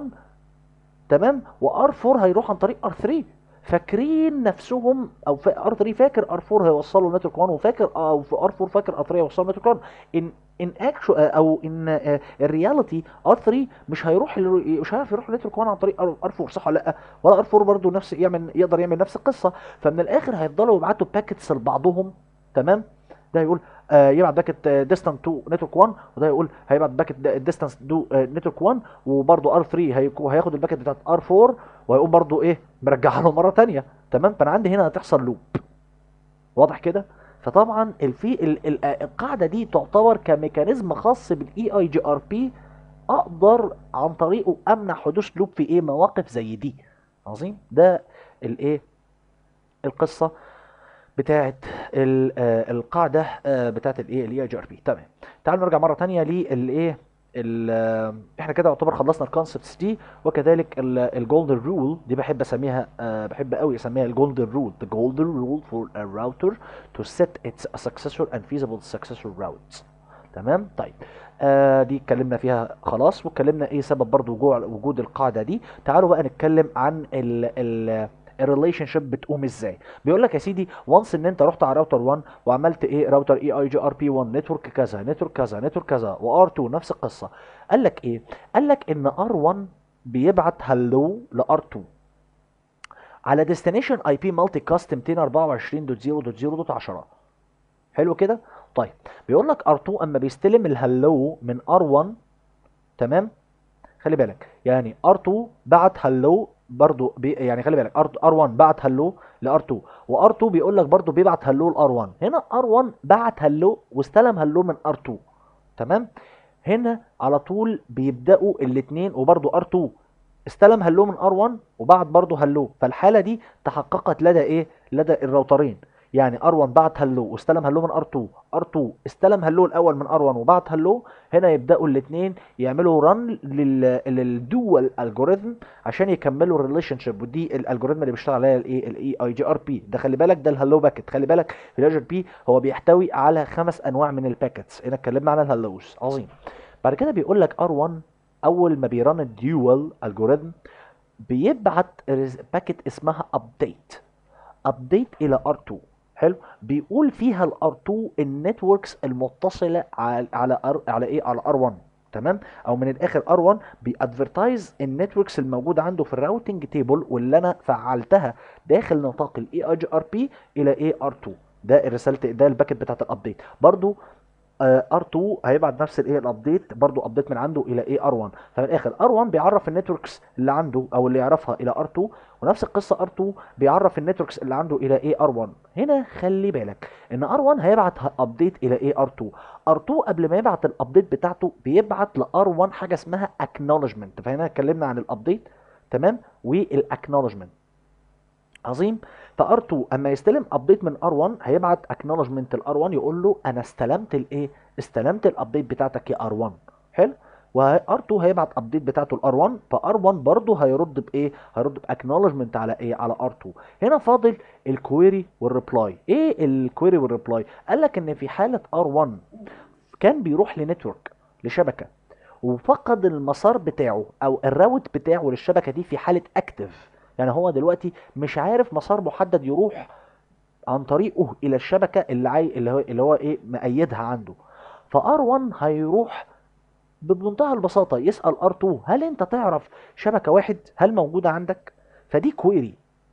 تمام وار4 هيروح عن طريق ار3 فاكرين نفسهم او ار3 فاكر ار4 هيوصله نتورك 1 وفاكر او ار4 فاكر ار3 هيوصله نتورك 1 ان ان اكشو او ان الرياليتي ار3 مش هيروح ل- مش هيعرف يروح نتورك 1 عن طريق ار4 صح ولا لا ولا ار4 برضو نفس يعمل يقدر يعمل نفس القصه فمن الاخر هيفضلوا يبعتوا باكيتس لبعضهم تمام ده يقول آه يبعت باكيت ديستانس تو نتورك 1 وده يقول هيبعت باكيت ديستانس تو نتورك 1 وبرده ار3 هيكو- هياخد الباكيت بتاعت ار4 وهيقوم برده ايه مرجعها له مره تانية تمام فانا عندي هنا هتحصل لوب واضح كده فطبعا الفي ال- ال- آه، القاعده دي تعتبر كميكانيزم خاص بالاي اي جي ار بي اقدر عن طريقه امنع حدوث لوب في ايه مواقف زي دي عظيم ده الايه القصه بتاعت ال- آه، القاعده آه، بتاعت الايه الاي اي جي ار بي تمام تعالوا نرجع مره تانية للايه ال- آه، احنا كده يعتبر خلصنا الكونسبتس دي وكذلك الجولدن رول دي بحب اسميها آه، بحب قوي اسميها الجولدن رول the golden rule for a router to set its successor and feasible successor routes تمام طيب آه دي اتكلمنا فيها خلاص واتكلمنا ايه سبب برضو وجوع وجود القاعده دي تعالوا بقى نتكلم عن ال ال الريليشن شيب بتقوم ازاي بيقول لك يا سيدي وانس ان انت رحت على راوتر 1 وعملت ايه راوتر اي اي جي ار بي 1 نتورك كذا نتورك كذا نتورك كذا وار 2 نفس القصه قال لك ايه قال لك ان ار 1 بيبعت هلو لار 2 على ديستنيشن اي بي مالتي كاست 224.0.0.10 حلو كده طيب بيقول لك ار2 اما بيستلم الهلو من ار1 تمام خلي بالك يعني ار2 بعت هلو برضو بي يعني خلي بالك ار1 بعت هلو لار2 وار2 بيقول لك برضو بيبعت هلو لار1 هنا ار1 بعت هلو واستلم هلو من ار2 تمام هنا على طول بيبداوا الاثنين وبرضو ار2 استلم هلو من ار1 وبعت برضو هلو فالحاله دي تحققت لدى ايه لدى الراوترين يعني ار1 بعت هلو واستلم هلو من ار2 ار2 استلم هلو الاول من ار1 وبعت هلو هنا يبداوا الاثنين يعملوا رن للدول الجوريثم عشان يكملوا الريليشن شيب ودي الالجوريثم اللي بيشتغل عليها الايه الاي اي جي ار بي ده خلي بالك ده الهلو باكيت خلي بالك في الاي جي ار بي هو بيحتوي على خمس انواع من الباكيتس هنا اتكلمنا عن الهلوز عظيم بعد كده بيقول لك ار1 اول ما بيرن الديوال الجوريثم بيبعت باكيت اسمها ابديت ابديت الى ار2 حلو بيقول فيها الار 2 النتوركس المتصله على على ار على ايه على ار 1 تمام او من الاخر ار 1 بيادفرتايز النتوركس الموجوده عنده في الراوتنج تيبل واللي انا فعلتها داخل نطاق الاي اي جي ار بي الى ايه ار 2 ده رساله ده الباكت بتاعت الابديت برضو ار 2 هيبعت نفس الايه الابديت برضو ابديت من عنده الى ايه ار 1 فمن الاخر ار 1 بيعرف النتوركس اللي عنده او اللي يعرفها الى ار 2 ونفس القصه ار 2 بيعرف النتوركس اللي عنده الى ايه ار 1 هنا خلي بالك ان ار 1 هيبعت ابديت الى ايه ار 2 ار 2 قبل ما يبعت الابديت بتاعته بيبعت لار 1 حاجه اسمها اكنولجمنت فهنا اتكلمنا عن الابديت تمام والاكنولجمنت عظيم فار 2 اما يستلم ابديت من ار 1 هيبعت اكنولجمنت لار 1 يقول له انا استلمت الايه استلمت الابديت بتاعتك يا ار 1 حلو وار 2 هيبعت ابديت بتاعته لار 1 فار 1 برضه هيرد بايه هيرد باكنولجمنت على ايه على ار 2 هنا فاضل الكويري والريبلاي ايه الكويري والريبلاي قال لك ان في حاله ار 1 كان بيروح لنتورك لشبكه وفقد المسار بتاعه او الراوت بتاعه للشبكه دي في حاله اكتف يعني هو دلوقتي مش عارف مسار محدد يروح عن طريقه الى الشبكه اللي عاي... اللي هو اللي هو ايه مأيدها عنده فار 1 هيروح بمنتهى البساطه يسال ار 2 هل انت تعرف شبكه واحد هل موجوده عندك فدي كويري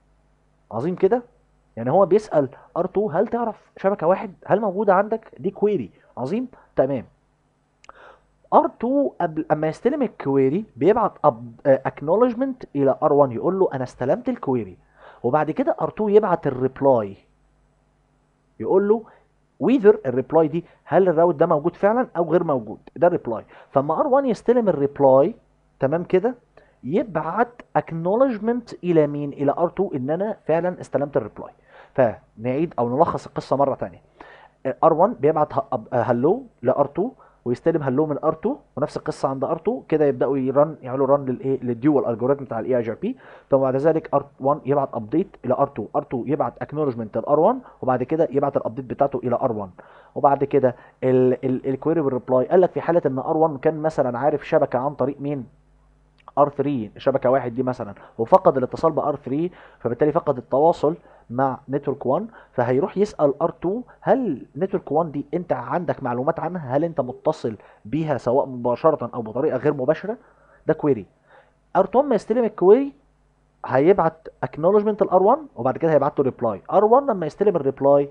عظيم كده يعني هو بيسال ار 2 هل تعرف شبكه واحد هل موجوده عندك دي كويري عظيم تمام R2 قبل اما يستلم الكويري بيبعت اكنولجمنت الى R1 يقول له انا استلمت الكويري وبعد كده R2 يبعت الريبلاي يقول له ويذر الريبلاي دي هل الراوت ده موجود فعلا او غير موجود ده الريبلاي فاما R1 يستلم الريبلاي تمام كده يبعت اكنولجمنت الى مين الى R2 ان انا فعلا استلمت الريبلاي فنعيد او نلخص القصه مره ثانيه R1 بيبعت هلو ل R2 ويستلم هلو من ار2 ونفس القصه عند ار2 كده يبداوا يرن يعملوا رن للايه للديوال الجوريثم بتاع الاي اي جي بي ثم بعد ذلك ار1 يبعت ابديت الى ار2 ار2 يبعت اكنولجمنت لار1 وبعد كده يبعت الابديت بتاعته الى ار1 وبعد كده الكويري والريبلاي قال لك في حاله ان ار1 كان مثلا عارف شبكه عن طريق مين ار3 شبكه واحد دي مثلا وفقد الاتصال بار 3 فبالتالي فقد التواصل مع نتورك 1 فهيروح يسال ار2 هل نتورك 1 دي انت عندك معلومات عنها هل انت متصل بيها سواء مباشره او بطريقه غير مباشره ده كويري ار2 ما يستلم الكويري هيبعت اكنولجمنت لار1 وبعد كده هيبعت له ريبلاي ار1 لما يستلم الريبلاي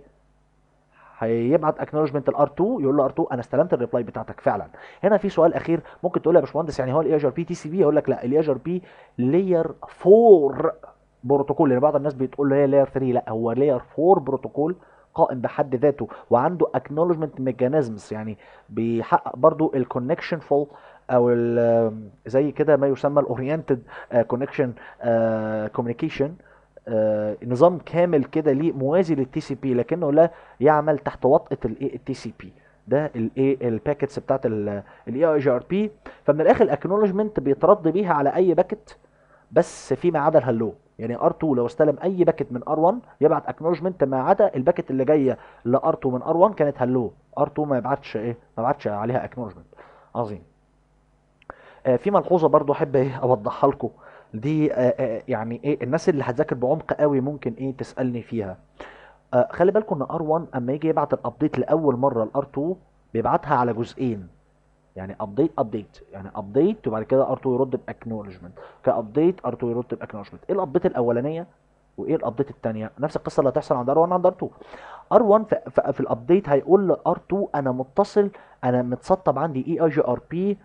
هيبعت اكنولجمنت لار 2 يقول له ار 2 انا استلمت الريبلاي بتاعتك فعلا هنا في سؤال اخير ممكن تقول لي يا باشمهندس يعني هو الاي ار بي تي سي بي اقول لك لا الاي ار بي لاير 4 بروتوكول لان بعض الناس بتقول له هي لاير 3 لا هو لاير 4 بروتوكول قائم بحد ذاته وعنده اكنولجمنت ميكانيزمز يعني بيحقق برضو الكونكشن فول او زي كده ما يسمى الاورينتد كونكشن كوميونيكيشن آه نظام كامل كده ليه موازي للتي سي بي لكنه لا يعمل تحت وطأة الايه التي سي بي ده الايه الباكتس بتاعت الاي اي جي ار بي فمن الاخر الاكنولجمنت بيترد بيها على اي باكت بس فيما عدا الهلو يعني ار 2 لو استلم اي باكت من ار 1 يبعت اكنولجمنت ما عدا الباكت اللي جايه لار 2 من ار 1 كانت هلو ار 2 ما يبعتش ايه ما يبعتش عليها اكنولجمنت عظيم آه في ملحوظه برضو احب ايه اوضحها لكم دي آه آه يعني ايه الناس اللي هتذاكر بعمق قوي ممكن ايه تسالني فيها آه خلي بالكم ان ار 1 اما يجي يبعت الابديت لاول مره لار 2 بيبعتها على جزئين يعني ابديت ابديت يعني ابديت وبعد كده ار 2 يرد باكنولجمنت كابديت ار 2 يرد باكنولجمنت ايه الابديت الاولانيه وايه الابديت الثانيه نفس القصه اللي هتحصل عند ار 1 عند ار 2 ار 1 في الابديت هيقول لار 2 انا متصل انا متسطب عندي اي اي جي ار بي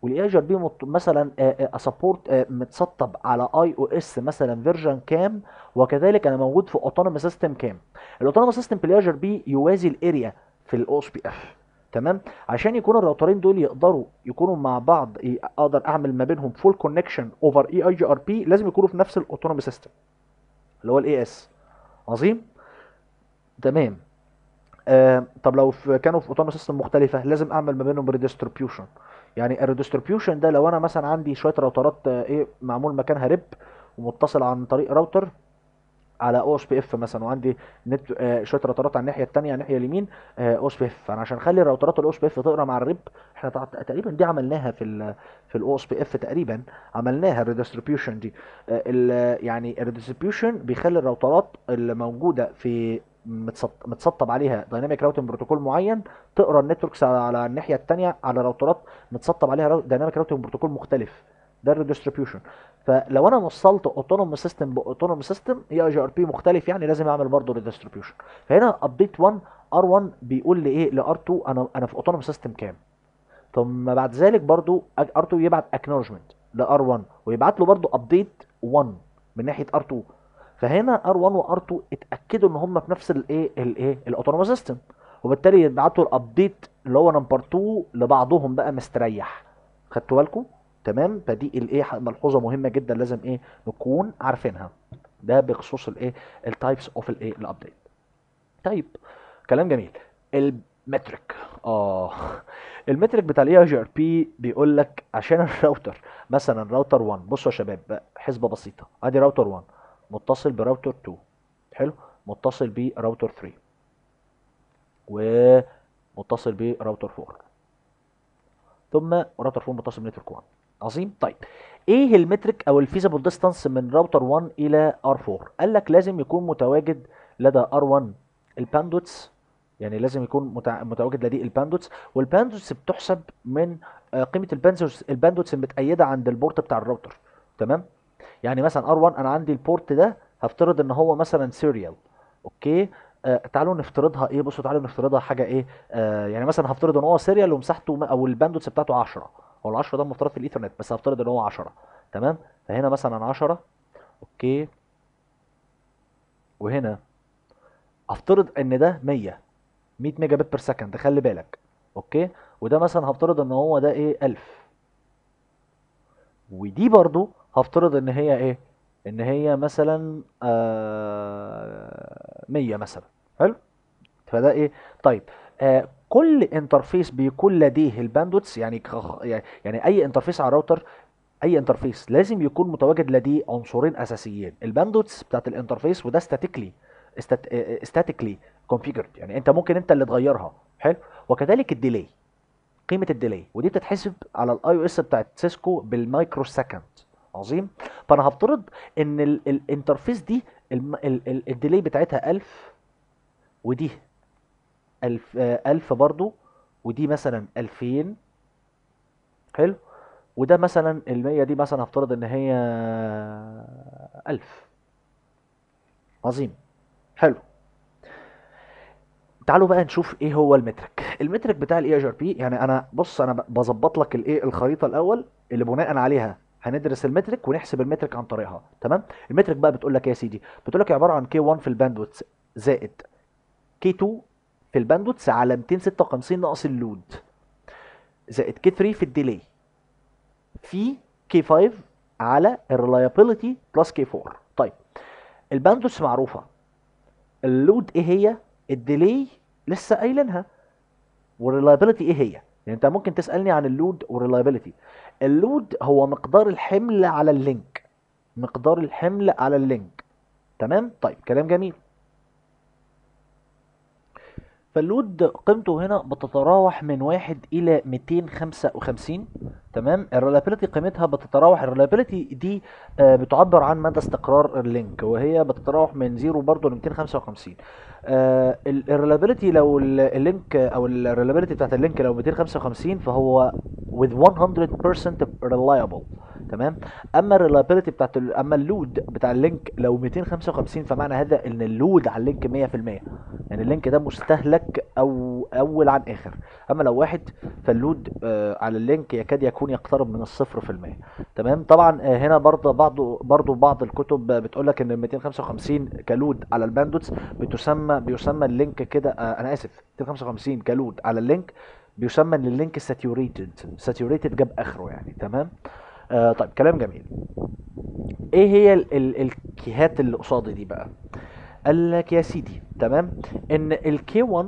والاي جي ار بي مثلا سبورت متسطب على اي او اس مثلا فيرجن كام وكذلك انا موجود في اوتونومي سيستم كام الاوتونومي سيستم في الاي جي ار بي يوازي الاريا في الاو اس بي اف تمام عشان يكون الراوترين دول يقدروا يكونوا مع بعض ي- اقدر اعمل ما بينهم فول كونكشن اوفر اي اي جي ار بي لازم يكونوا في نفس الاوتونومي سيستم اللي هو الاي اس عظيم تمام آه طب لو في كانوا في اوتونومي سيستم مختلفه لازم اعمل ما بينهم ريديستريبيوشن يعني الريديستريبيوشن ده لو انا مثلا عندي شويه راوترات آه، ايه معمول مكانها ريب ومتصل عن طريق راوتر على او اس بي اف مثلا وعندي نت آه، شويه راوترات على الناحيه الثانيه على الناحيه اليمين او اس بي اف فانا عشان اخلي الراوترات الاو اس بي اف تقرا مع الريب احنا تع- تقريبا دي عملناها في ال في الاو اس بي اف تقريبا عملناها الريديستريبيوشن دي آه، ال- يعني الريديستريبيوشن بيخلي الراوترات اللي موجوده في متسط- متسطب عليها دايناميك راوتنج بروتوكول معين تقرا النتوركس على على الناحيه الثانيه على راوترات متسطب عليها دايناميك راوتنج بروتوكول مختلف ده الريديستريبيوشن فلو انا وصلت اوتونوم سيستم باوتونوم سيستم اي جي ار بي مختلف يعني لازم اعمل برضه ريديستريبيوشن فهنا ابديت 1 ار 1 بيقول لي ايه لار 2 انا انا في اوتونوم سيستم كام ثم بعد ذلك برضو ار 2 يبعت اكنولجمنت لار 1 ويبعت له برضو ابديت 1 من ناحيه ار 2 فهنا ار 1 وار 2 اتاكدوا ان هم في نفس الايه الايه الاوتونوم سيستم وبالتالي يبعتوا الابديت اللي هو نمبر 2 لبعضهم بقى مستريح خدتوا بالكم تمام فدي الايه ملحوظه مهمه جدا لازم ايه نكون عارفينها ده بخصوص الايه التايبس اوف الايه الابديت طيب كلام جميل المترك اه المترك بتاع الاي جي ار بي بيقول لك عشان الراوتر مثلا راوتر 1 بصوا يا شباب بقى حسبه بسيطه ادي راوتر 1 متصل براوتر 2 حلو متصل براوتر 3 ومتصل براوتر 4 ثم راوتر 4 متصل بنتورك 1 عظيم طيب ايه المترك او الفيزابل ديستانس من راوتر 1 الى ار 4 قال لك لازم يكون متواجد لدى ار 1 الباندوتس يعني لازم يكون متع- متواجد لديه الباندوتس والباندوتس بتحسب من آه، قيمه الباندوتس الباندوتس المتأيده عند البورت بتاع الراوتر تمام يعني مثلا ار 1 انا عندي البورت ده هفترض ان هو مثلا سيريال اوكي آه تعالوا نفترضها ايه بصوا تعالوا نفترضها حاجه ايه آه يعني مثلا هفترض ان هو سيريال ومساحته م- او الباندوتس بتاعته 10 هو ال 10 ده المفترض في الايثرنت بس هفترض ان هو 10 تمام فهنا مثلا 10 اوكي وهنا افترض ان ده 100 100 ميجا بت بير سكند خلي بالك اوكي وده مثلا هفترض ان هو ده ايه 1000 ودي برضو هفترض ان هي ايه ان هي مثلا آه 100 مثلا حلو فده ايه طيب آه كل انترفيس بيكون لديه الباندوتس يعني كخ- يعني يعني اي انترفيس على الراوتر اي انترفيس لازم يكون متواجد لديه عنصرين اساسيين الباندوتس بتاعت الانترفيس وده ستاتيكلي ستاتيكلي كونفيجرد يعني انت ممكن انت اللي تغيرها حلو وكذلك الديلي قيمه الديلي ودي بتتحسب على الاي او اس بتاعت سيسكو بالمايكرو سكند عظيم فانا هفترض ان ال- الانترفيس دي الم- ال- ال- الديلي بتاعتها 1000 ودي 1000 آه، 1000 برضو ودي مثلا 2000 حلو وده مثلا المية دي مثلا هفترض ان هي 1000 عظيم حلو تعالوا بقى نشوف ايه هو المترك المترك بتاع الاي ار بي يعني انا بص انا ب- بظبط لك الايه الخريطه الاول اللي بناء عليها هندرس المترك ونحسب المترك عن طريقها تمام المترك بقى بتقول لك إيه يا سيدي بتقول لك عباره عن كي 1 في الباندويث زائد كي 2 في الباندويث على 256 ناقص اللود زائد كي 3 في الديلي في كي 5 على الريلايبيليتي بلس كي 4 طيب الباندويث معروفه اللود ايه هي الديلي لسه قايلينها والريلايبيليتي ايه هي يعني انت ممكن تسالني عن اللود والريلايبيليتي اللود هو مقدار الحمل على اللينك مقدار الحمل على اللينك تمام طيب كلام جميل فاللود قيمته هنا بتتراوح من واحد إلى 255 تمام الريلابيلتي قيمتها بتتراوح الريلابيلتي دي آه، بتعبر عن مدى استقرار اللينك وهي بتتراوح من 0 برضه ل 255 الريلابيلتي لو ال- اللينك او الريلابيلتي بتاعت اللينك لو 255 فهو with 100% reliable تمام اما الريلايبيليتي بتاعت ال... اما اللود بتاع اللينك لو 255 فمعنى هذا ان اللود على اللينك 100% يعني اللينك ده مستهلك او اول عن اخر اما لو واحد فاللود آه على اللينك يكاد يكون يقترب من الصفر في المية تمام طبعا آه هنا برضه بعض برضه بعض الكتب بتقول لك ان ال 255 كلود على الباندوتس بتسمى بيسمى اللينك كده آه انا اسف 255 كلود على اللينك بيسمى ان اللينك ساتيوريتد ساتيوريتد جاب اخره يعني تمام آه طيب كلام جميل ايه هي ال ال الكيهات اللي قصادي دي بقى قال لك يا سيدي تمام ان الكي 1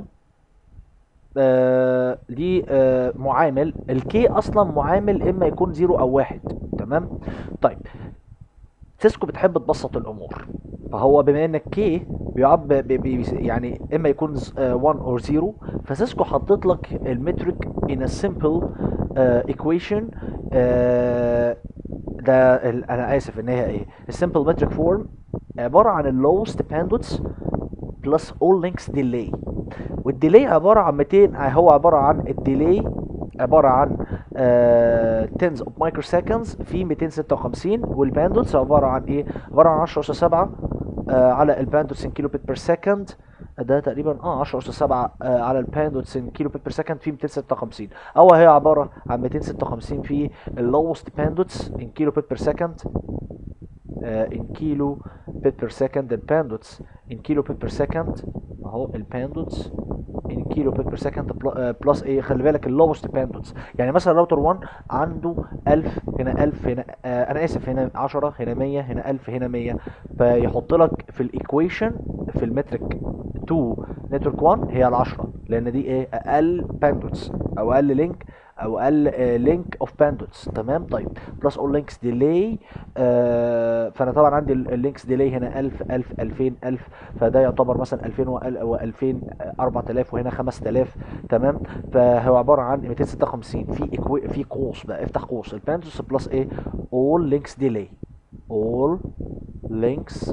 آه ليه آه معامل الكي اصلا معامل اما يكون زيرو او واحد تمام طيب سيسكو بتحب تبسط الامور فهو بما ان الكي بيعب بي بي يعني اما يكون 1 اور 0 فسيسكو حطيت لك المترك in a simple uh, equation uh, ده ال- انا اسف ان هي ايه السمبل متريك فورم عباره عن اللوست باندوتس بلس اول لينكس ديلي والديلي عباره عن 200 هو عباره عن الديلي عباره عن تنز اوف مايكرو سكندز في 256 والباندوتس عباره عن ايه عباره عن 10 اس 7 آه على الباندوتس ان كيلو بيت بير سكند ده تقريبا اه 10 اس 7 آه على الباندوتس ان كيلو بيت بير سكند في 256 او هي عباره عن 256 في اللوست باندوتس ان كيلو بيت بير سكند ان كيلو بيت بير سكند الباندوتس ان كيلو بيت بير سكند اهو الباندوتس ان كيلو بيت بير سكند بلس ايه خلي بالك اللوست باندوتس يعني مثلا الراوتر 1 عنده 1000 هنا 1000 هنا آه انا اسف هنا 10 هنا 100 هنا 1000 هنا 100 فيحط لك في الايكويشن في المترك 2 نتورك 1 هي ال 10 لان دي ايه اقل باندوتس او اقل لينك او اقل لينك اوف باندوتس تمام طيب بلس اول لينكس ديلي فانا طبعا عندي اللينكس ديلي هنا 1000 1000 2000 1000 فده يعتبر مثلا 2000 و2000 4000 وهنا 5000 تمام فهو عباره عن 256 في إكوي في قوس بقى افتح قوس الباندوتس بلس ايه all links delay all links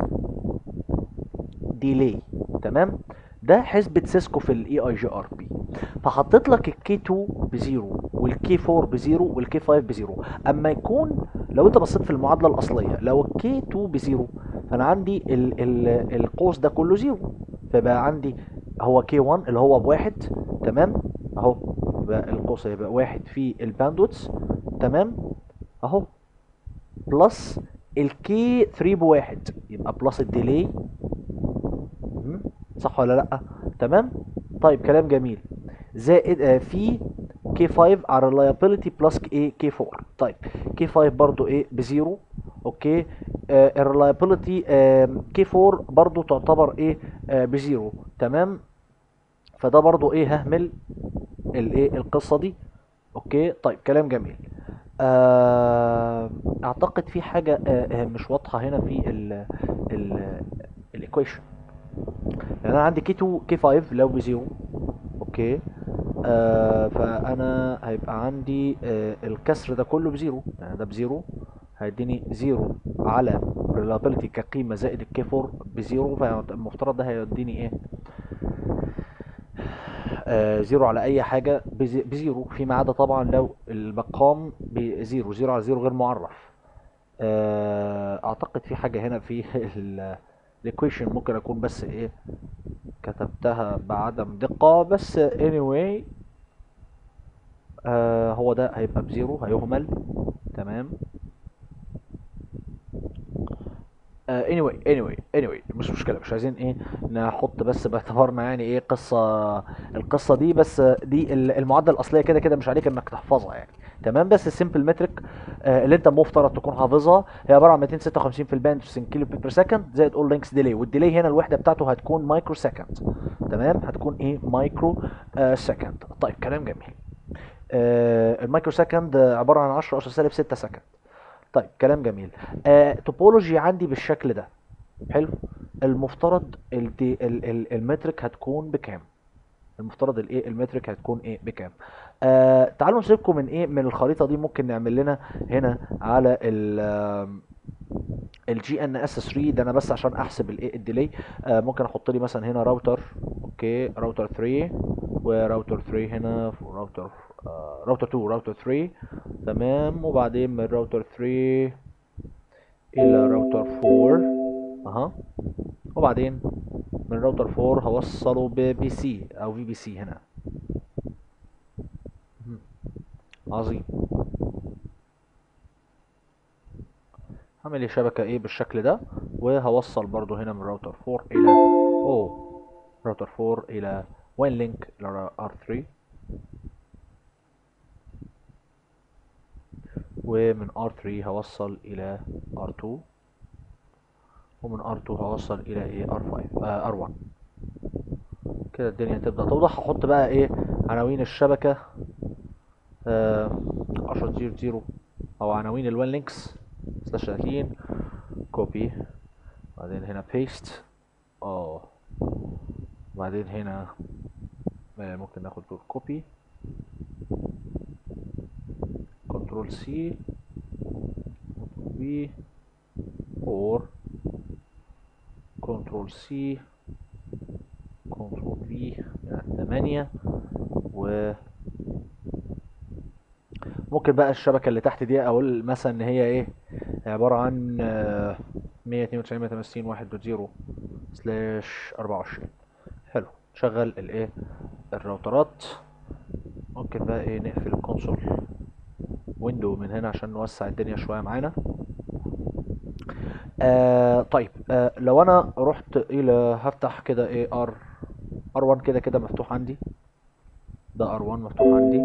delay تمام ده حسبة سيسكو في الاي اي جي ار بي فحطيت لك الكي 2 بزيرو والكي 4 بزيرو والكي 5 بزيرو اما يكون لو انت بصيت في المعادله الاصليه لو الكي 2 بزيرو فانا عندي ال ال القوس ده كله زيرو فبقى عندي هو كي 1 اللي هو بواحد تمام اهو يبقى القوس هيبقى واحد في الباندوتس تمام اهو بلس الكي 3 بواحد يبقى بلس الديلي مم. صح ولا لا تمام طيب كلام جميل زائد آه في كي 5 على reliability بلس ايه كي 4 طيب كي 5 برضو ايه بزيرو اوكي آه الريلايبيليتي آه كي 4 برضو تعتبر ايه آه بزيرو تمام فده برضو ايه ههمل الايه القصه دي اوكي طيب كلام جميل آه اعتقد في حاجه آه آه، مش واضحه هنا في ال ال الايكويشن يعني انا عندي كي 2 كي 5 لو بزيرو اوكي آه فانا هيبقى عندي آه الكسر ده كله بزيرو يعني ده بزيرو هيديني زيرو على reliability كقيمة زائد الكي 4 بزيرو فالمفترض ده هيديني ايه آه زيرو على اي حاجة بزي- بزيرو فيما عدا طبعا لو المقام بزيرو زيرو على زيرو غير معرف آه اعتقد في حاجة هنا في الايكويشن ممكن اكون بس ايه كتبتها بعدم دقة بس anyway آه هو ده هيبقى بزيرو هيهمل تمام آه anyway anyway anyway مش مشكلة مش عايزين ايه نحط بس باعتبارنا يعني ايه قصة القصة دي بس دي ال- المعادلة الأصلية كده كده مش عليك انك تحفظها يعني تمام بس السيمبل متريك آه اللي انت مفترض تكون حافظها هي عبارة عن 256 في الباند في كيلو بيت بير سكند زائد اول لينكس ديلي والديلي هنا الوحدة بتاعته هتكون مايكرو سكند تمام هتكون ايه مايكرو آه سكند طيب كلام جميل آه المايكرو سكند آه، عبارة عن 10 أس سالب 6 سكند طيب كلام جميل آه توبولوجي عندي بالشكل ده حلو المفترض الدي ال ال المترك هتكون بكام المفترض الايه المترك هتكون ايه بكام آه تعالوا نسيبكم من ايه من الخريطه دي ممكن نعمل لنا هنا على ال الجي ان اس 3 ده انا بس عشان احسب الايه الديلي آه ممكن احط لي مثلا هنا راوتر اوكي راوتر 3 وراوتر 3 هنا وراوتر راوتر 2 راوتر 3 تمام وبعدين من راوتر 3 الى راوتر 4 اها وبعدين من راوتر 4 هوصله ببي سي او في بي سي هنا مهم. عظيم هعمل لي شبكة ايه بالشكل ده وهوصل برضو هنا من راوتر 4 الى اوه راوتر 4 الى وين لينك الى R3 ومن R3 هوصل الى R2 ومن R2 هوصل الى ايه R5 آه R1 كده الدنيا تبدأ توضح هحط بقى ايه عناوين الشبكة آه 10.0.0 او عناوين الوين لينكس سلاش 30 كوبي بعدين هنا بيست اه بعدين هنا آه، ممكن ناخد دول كوبي كنترول سي بي اور كنترول سي كنترول في يعني 8 و ممكن بقى الشبكة اللي تحت دي اقول مثلا ان هي ايه عبارة عن آه، 192 168 واحد دوت زيرو سلاش 24 حلو شغل الايه الراوترات ممكن بقى ايه نقفل الكونسول ويندو من هنا عشان نوسع الدنيا شوية معانا آه طيب آه لو انا رحت الى هفتح كده ايه ار ار1 كده كده مفتوح عندي ده ار1 مفتوح عندي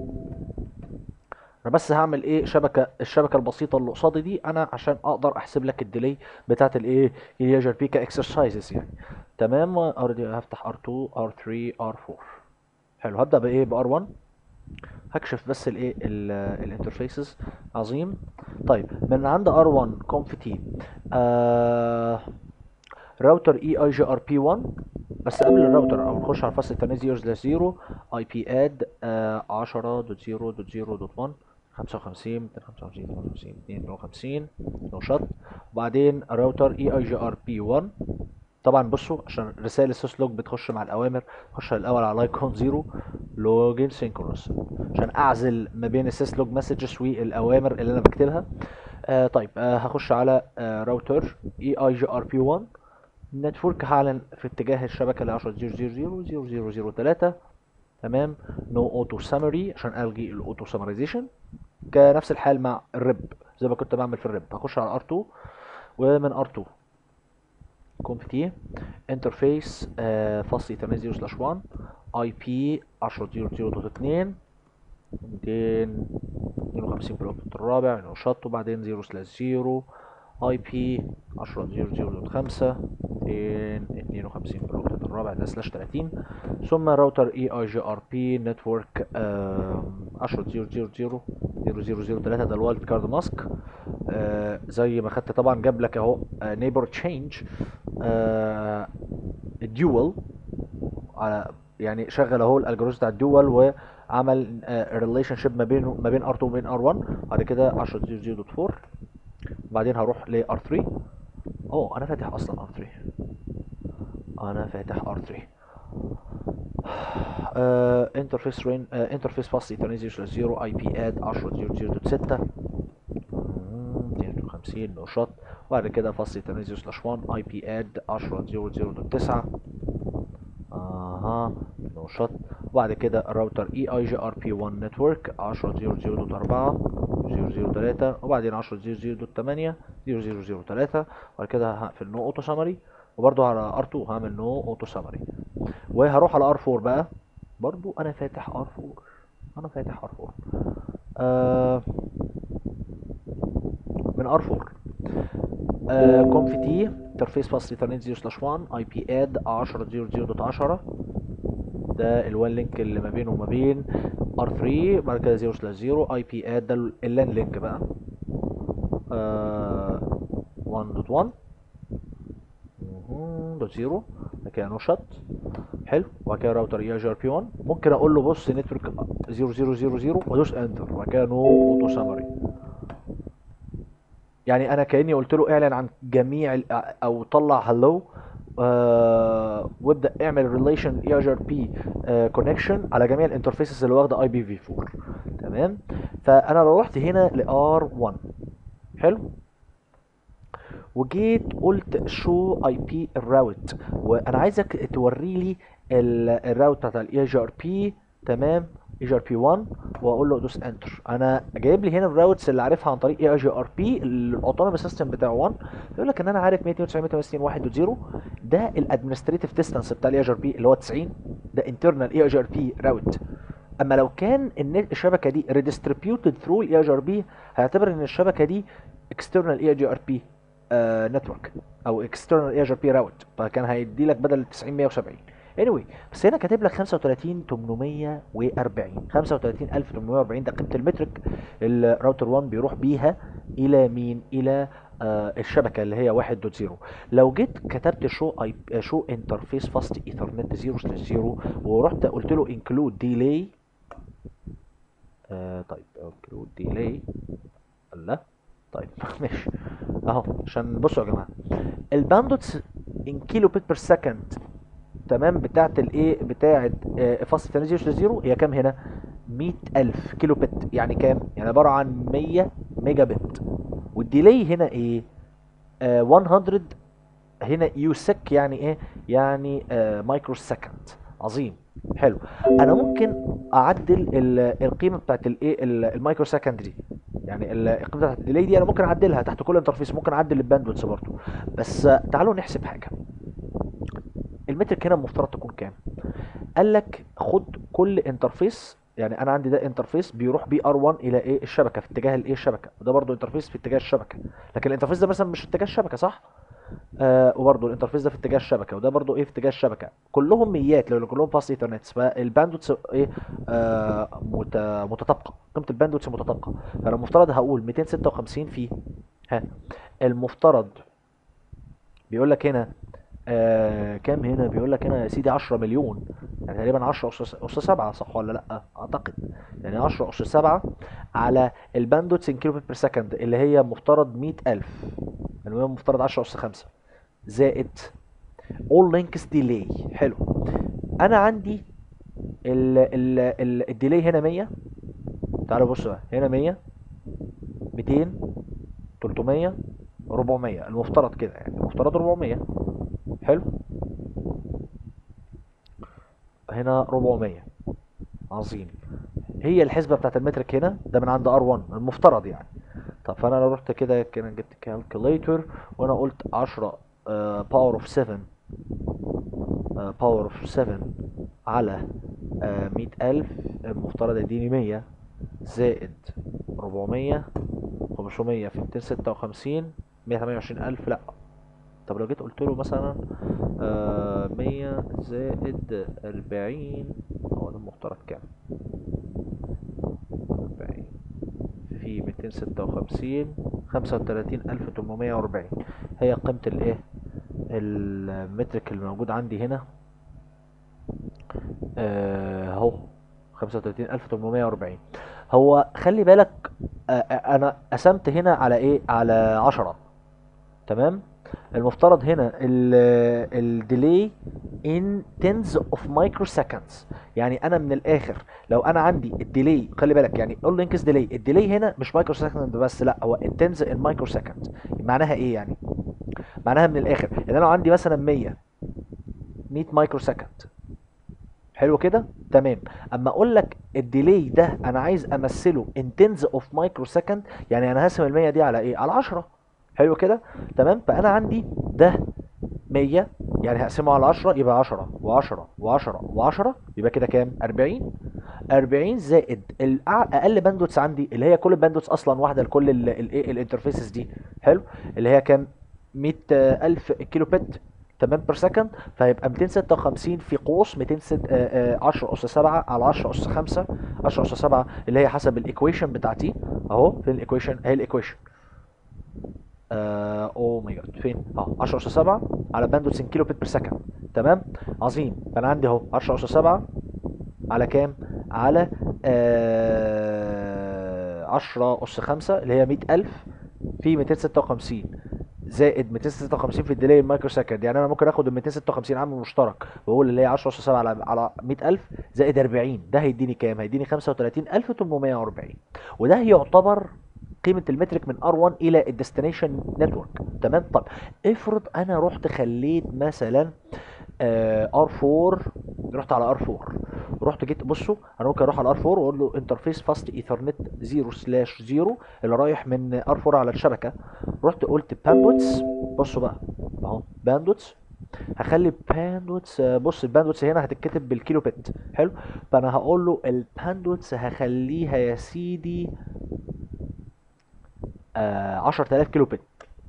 انا بس هعمل ايه شبكه الشبكه البسيطه اللي قصادي دي انا عشان اقدر احسب لك الديلي بتاعت الايه الياجر بي كاكسرسايزز يعني تمام already هفتح ار2 ار3 ار4 حلو هبدا بايه بار1 هكشف بس الايه الانترفيسز عظيم طيب من عند ار1 conf t آه راوتر اي اي جي ار بي 1 بس قبل الراوتر او نخش على فصل التنازل 0 سلاش 0 اي بي اد 10.0.0.1 55 255 52 52 نشاط وبعدين راوتر اي اي جي ار بي 1 طبعا بصوا عشان رسائل السيس لوج بتخش مع الاوامر خش الاول على لايكون زيرو لوجين سينكرونس عشان اعزل ما بين السيس لوج مسجز والاوامر اللي انا بكتبها آه طيب آه هخش على آه راوتر اي اي جي ار بي 1 نتورك هعلن في اتجاه الشبكه ل 10.0.0.0.0.3 تمام نو اوتو سامري عشان الغي الاوتو سامرايزيشن كنفس الحال مع الريب زي ما كنت بعمل في الريب هخش على ار2 ومن ار2 كونف تي انترفيس فاصل 8 سلاش 1 اي بي 10.0.0.2 252 بلوك الرابع نشاط وبعدين 0 سلاش 0 اي بي 10.0.0.5 252 بلوك الرابع ده سلاش 30 ثم راوتر اي اي جي ار بي نتورك 10.0.0.0.0.0.3 ده الوايلد كارد ماسك زي ما خدت طبعا جاب لك اهو نيبر تشينج الديوال على يعني شغل اهو الالجوريزم بتاع الدول وعمل ريليشن شيب ما بينه ما بين ار2 وبين ار1 بعد كده 10.0.0.4 بعدين هروح ل R3 اوه انا فاتح اصلا R3 انا فاتح R3 انترفيس رين انترفيس فاصل 0 اي بي اد 10.0.0.6 250 نشاط وبعد كده فاصل 1 اي بي اد 10.0.0.9 اها نشاط وبعد كده الراوتر اي اي جي ار بي 1 نتورك 10.0.0.4 003 وبعدين 10.0.0.8 0003 وبعد كده هقفل نو اوتو سامري وبرضو على ار2 هعمل نو اوتو سامري وهروح على ار4 بقى برضو انا فاتح ار4 انا فاتح ار4 آه من ار4 كونف تي انترفيس فاصل 0 سلاش 1 اي بي اد 10.0.0.10 ده الوان لينك اللي ما بينه وما بين R3 بعد كده 0 سلاش 0 اي بي اد ده اللان لينك بقى آه 1.1 دوت 0 بعد كده نشط حلو وبعد كده راوتر اي جي ار بي 1 ممكن اقول له بص نتورك 0000 وادوس انتر وبعد كده نو اوتو سامري يعني انا كاني قلت له اعلن عن جميع ال- او طلع هلو آه وابدا اعمل ريليشن اي ار بي كونكشن على جميع الانترفيسز اللي واخده اي بي في 4 تمام فانا لو رحت هنا لار 1 حلو وجيت قلت شو اي بي الراوت وانا عايزك توري لي ال- الراوت بتاع الاي جي ار بي تمام اي جي ار بي 1 واقول له دوس انتر انا جايب لي هنا الراوتس اللي عارفها عن طريق اي جي ار بي الاوتونوموس سيستم بتاع 1 بيقول لك ان انا عارف 192 161.1.0 ده الادمنستريتيف ديستانس بتاع الاي جي ار بي اللي هو 90 ده انترنال اي جي ار بي راوت اما لو كان النت الشبكه دي ريديستريبيوتد ثرو الاي جي ار بي هيعتبر ان الشبكه دي اكسترنال اي جي ار بي نتورك او اكسترنال اي جي ار بي راوت فكان هيدي لك بدل 90 170 anyway بس هنا كاتب لك 35 840 35840 ده قيمه المترك الراوتر 1 بيروح بيها الى مين الى آه الشبكه اللي هي 1.0 لو جيت كتبت شو اي شو انترفيس فاست ايثرنت 0 0 ورحت قلت له انكلود ديلي آه طيب انكلود ديلي لا طيب ماشي اهو عشان بصوا يا جماعه الباندوتس ان كيلو بت بير سكند تمام بتاعت الايه بتاعت آه، فاست ثانية 0 0 هي كام هنا 100000 كيلو بت يعني كام يعني عباره عن 100 ميجا بت والديلي هنا ايه آه 100 هنا يوسك يعني ايه يعني آه مايكرو سكند عظيم حلو انا ممكن اعدل ال- القيمه بتاعت الايه ال- المايكرو سكند دي يعني ال- القيمه بتاعت الديلي دي انا ممكن اعدلها تحت كل انترفيس ممكن اعدل الباندويث برضه بس آه، تعالوا نحسب حاجه المترك هنا المفترض تكون كام قال لك خد كل انترفيس يعني انا عندي ده انترفيس بيروح بي ار 1 الى ايه الشبكه في اتجاه الايه الشبكه وده برضو انترفيس في اتجاه الشبكه لكن الانترفيس ده مثلا مش في اتجاه الشبكه صح آه وبرضو الانترفيس ده في اتجاه الشبكه وده برضو ايه في اتجاه الشبكه كلهم ميات لو كلهم فاست ايثرنتس فالباندوتس ايه آه مت متطابقه قيمه الباندوتس متطابقه فانا المفترض هقول 256 في ها المفترض بيقول لك هنا آه كام هنا بيقول لك هنا يا سيدي 10 مليون يعني تقريبا 10 اس اس 7 صح ولا لا اعتقد يعني 10 اس 7 على الباندوتس ان كيلو بير سكند اللي هي مفترض 100000 يعني هو مفترض 10 اس 5 زائد all links delay حلو انا عندي ال ال ال الديلي هنا 100 تعالوا بصوا بقى هنا 100 200 300 400 المفترض كده يعني المفترض 400 حلو هنا 400 عظيم هي الحسبه بتاعت المترك هنا ده من عند ار1 المفترض يعني طب فانا لو رحت كده كده جبت كالكوليتور وانا قلت 10 باور اوف 7 باور اوف 7 على آه، 100000 المفترض يديني 100 زائد 400 500 في 256 128000 لا طب لو جيت قلت له مثلا آه 100 زائد 40 هو ده المفترض كام 40 في 256 35840 هي قيمة الايه المترك اللي موجود عندي هنا آه، اهو 35840 هو خلي بالك آه، آه، انا قسمت هنا على ايه على 10 تمام المفترض هنا الديلي ان تنز اوف مايكرو سكندز يعني انا من الاخر لو انا عندي الديلي خلي بالك يعني اول لينكس ديلي الديلي هنا مش مايكرو سكند بس لا هو تنز المايكرو سكند معناها ايه يعني معناها من الاخر ان انا لو عندي مثلا 100 100 مايكرو سكند حلو كده تمام اما اقول لك الديلي ده انا عايز امثله ان تنز اوف مايكرو سكند يعني انا هقسم ال 100 دي على ايه على 10 حلو كده تمام فانا عندي ده 100 يعني هقسمه على 10 يبقى 10 و10 و10 و10 يبقى كده كام 40 40 زائد الأع- اقل باندوتس عندي اللي هي كل الباندوتس اصلا واحده لكل الايه الانترفيسز دي حلو اللي هي كام 100000 كيلو بت تمام بير سكند فهيبقى 256 في قوس 210 اس 7 على 10 اس 5 10 اس 7 اللي هي حسب الايكويشن بتاعتي اهو فين الايكويشن اهي الايكويشن آه او ماي جاد فين اهو 10 اس 7 على باندوتس كيلو بت بير سكند تمام عظيم فانا عندي اهو 10 اس 7 على كام على آه 10 اس 5 اللي هي 100000 في 256 زائد 256 في الديلي المايكرو سكند يعني انا ممكن اخد ال 256 عامل مشترك واقول اللي هي 10 اس 7 على على 100000 زائد 40 ده هيديني كام هيديني 35840 وده يعتبر قيمه المترك من ار1 الى الديستنيشن نتورك تمام طب افرض انا رحت خليت مثلا ار 4 رحت على ار 4 رحت جيت بصوا انا ممكن اروح على ار 4 واقول له انترفيس فاست ايثرنت 0 سلاش 0 اللي رايح من ار 4 على الشبكه رحت قلت باندوتس بصوا بقى اهو باندوتس هخلي باندوتس بص الباندوتس هنا هتتكتب بالكيلو بت حلو فانا هقول له الباندوتس هخليها يا سيدي آه 10000 كيلو بت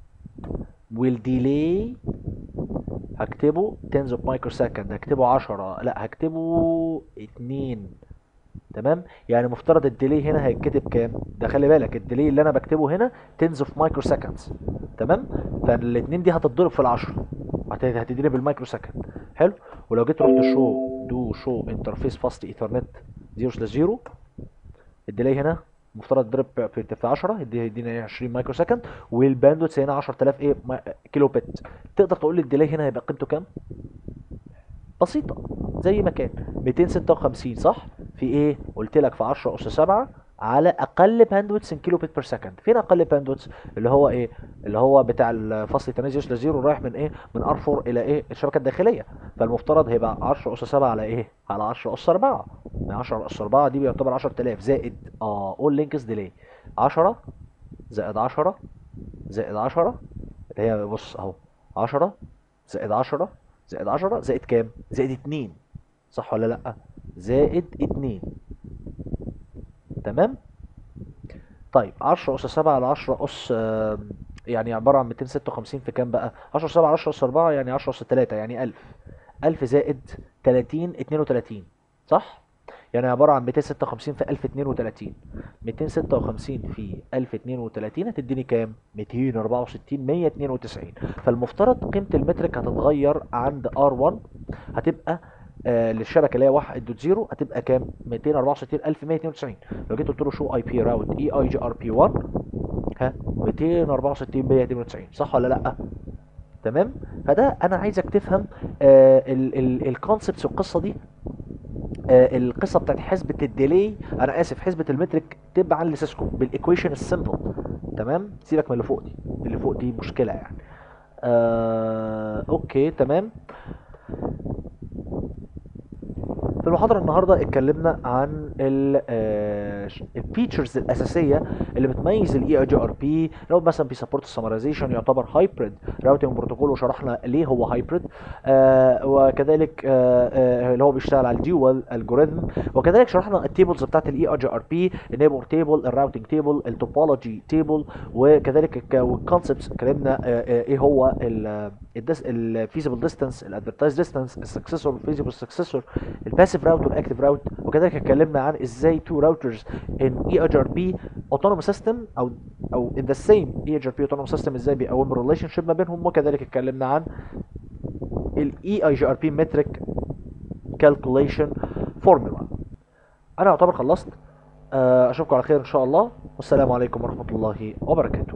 والديلي هكتبه تنز اوف مايكرو سكند هكتبه 10 لا هكتبه 2 تمام يعني مفترض الديلي هنا هيتكتب كام ده خلي بالك الديلي اللي انا بكتبه هنا تنز اوف مايكرو سكندز تمام فالاثنين دي هتتضرب في العشرة هت- هتديني بالمايكرو سكند حلو ولو جيت رحت شو دو شو انترفيس فاست ايثرنت 0 سلاش 0 الديلي هنا مفترض يضرب في في 10 يدي- يدينا ايه 20 مايكرو سكند والباندويث هنا 10000 ايه ما- كيلو بت تقدر تقول لي الديلي هنا هيبقى قيمته كام بسيطه زي ما كان 256 صح في ايه قلت لك في 10 اس 7 على اقل باندويث كيلو بت بير سكند فين اقل باندويث اللي هو ايه اللي هو بتاع الفصل التنازل لزيرو رايح من ايه من ار 4 الى ايه الشبكه الداخليه فالمفترض هيبقى 10 اس 7 على ايه على 10 اس 4 من 10 اس 4 دي بيعتبر 10000 زائد اه اول لينكس ديلي 10 زائد 10 زائد 10 اللي هي بص اهو 10 زائد 10 زائد 10 زائد كام زائد 2 صح ولا لا زائد 2 تمام طيب 10 اس 7 على 10 اس آم، يعني عباره عن 256 في كام بقى 10 7 على 10 اس 4 يعني 10 اس 3 يعني 1000 1000 زائد 30 32 صح يعني عباره عن 256 في 1032 256 في 1032 هتديني كام 264 192 فالمفترض قيمه المترك هتتغير عند R1 هتبقى آه للشبكه اللي هي 1.0 هتبقى كام 264192 لو جيت قلت له شو اي بي راوت اي اي جي ار بي 1 ها 264 192 صح ولا لا تمام فده انا عايزك تفهم الكونسبتس والقصه دي آه، القصه بتاعت حسبه الديلي انا اسف حسبه المترك تبعا لسيسكو بالايكويشن السمبل تمام سيبك من اللي فوق دي اللي فوق دي مشكله يعني آه اوكي تمام في المحاضرة النهاردة اتكلمنا عن الفيتشرز الأساسية اللي بتميز الاي اي جي ار بي لو مثلا بيسبورت السمرايزيشن يعتبر هايبريد راوتنج بروتوكول وشرحنا ليه هو هايبريد آه وكذلك آه آه اللي هو بيشتغل على الديوال الجوريثم وكذلك شرحنا التيبلز بتاعت الاي اي جي ار بي النيبر تيبل الراوتنج تيبل التوبولوجي تيبل وكذلك الكونسبتس اتكلمنا آه آه ايه هو الفيزيبل ديستانس الادفرتايز ديستانس السكسسور الفيزيبل سكسسور الباسيف راوت والاكتيف راوت وكذلك اتكلمنا عن ازاي تو راوترز ان اي ار بي اوتونوموس سيستم او او ان ذا سيم اي ار بي اوتونوموس سيستم ازاي بيقوموا الريليشن شيب ما بينهم وكذلك اتكلمنا عن الاي اي جي ار بي متريك كالكوليشن فورمولا انا اعتبر خلصت آه، اشوفكم على خير ان شاء الله والسلام عليكم ورحمه الله وبركاته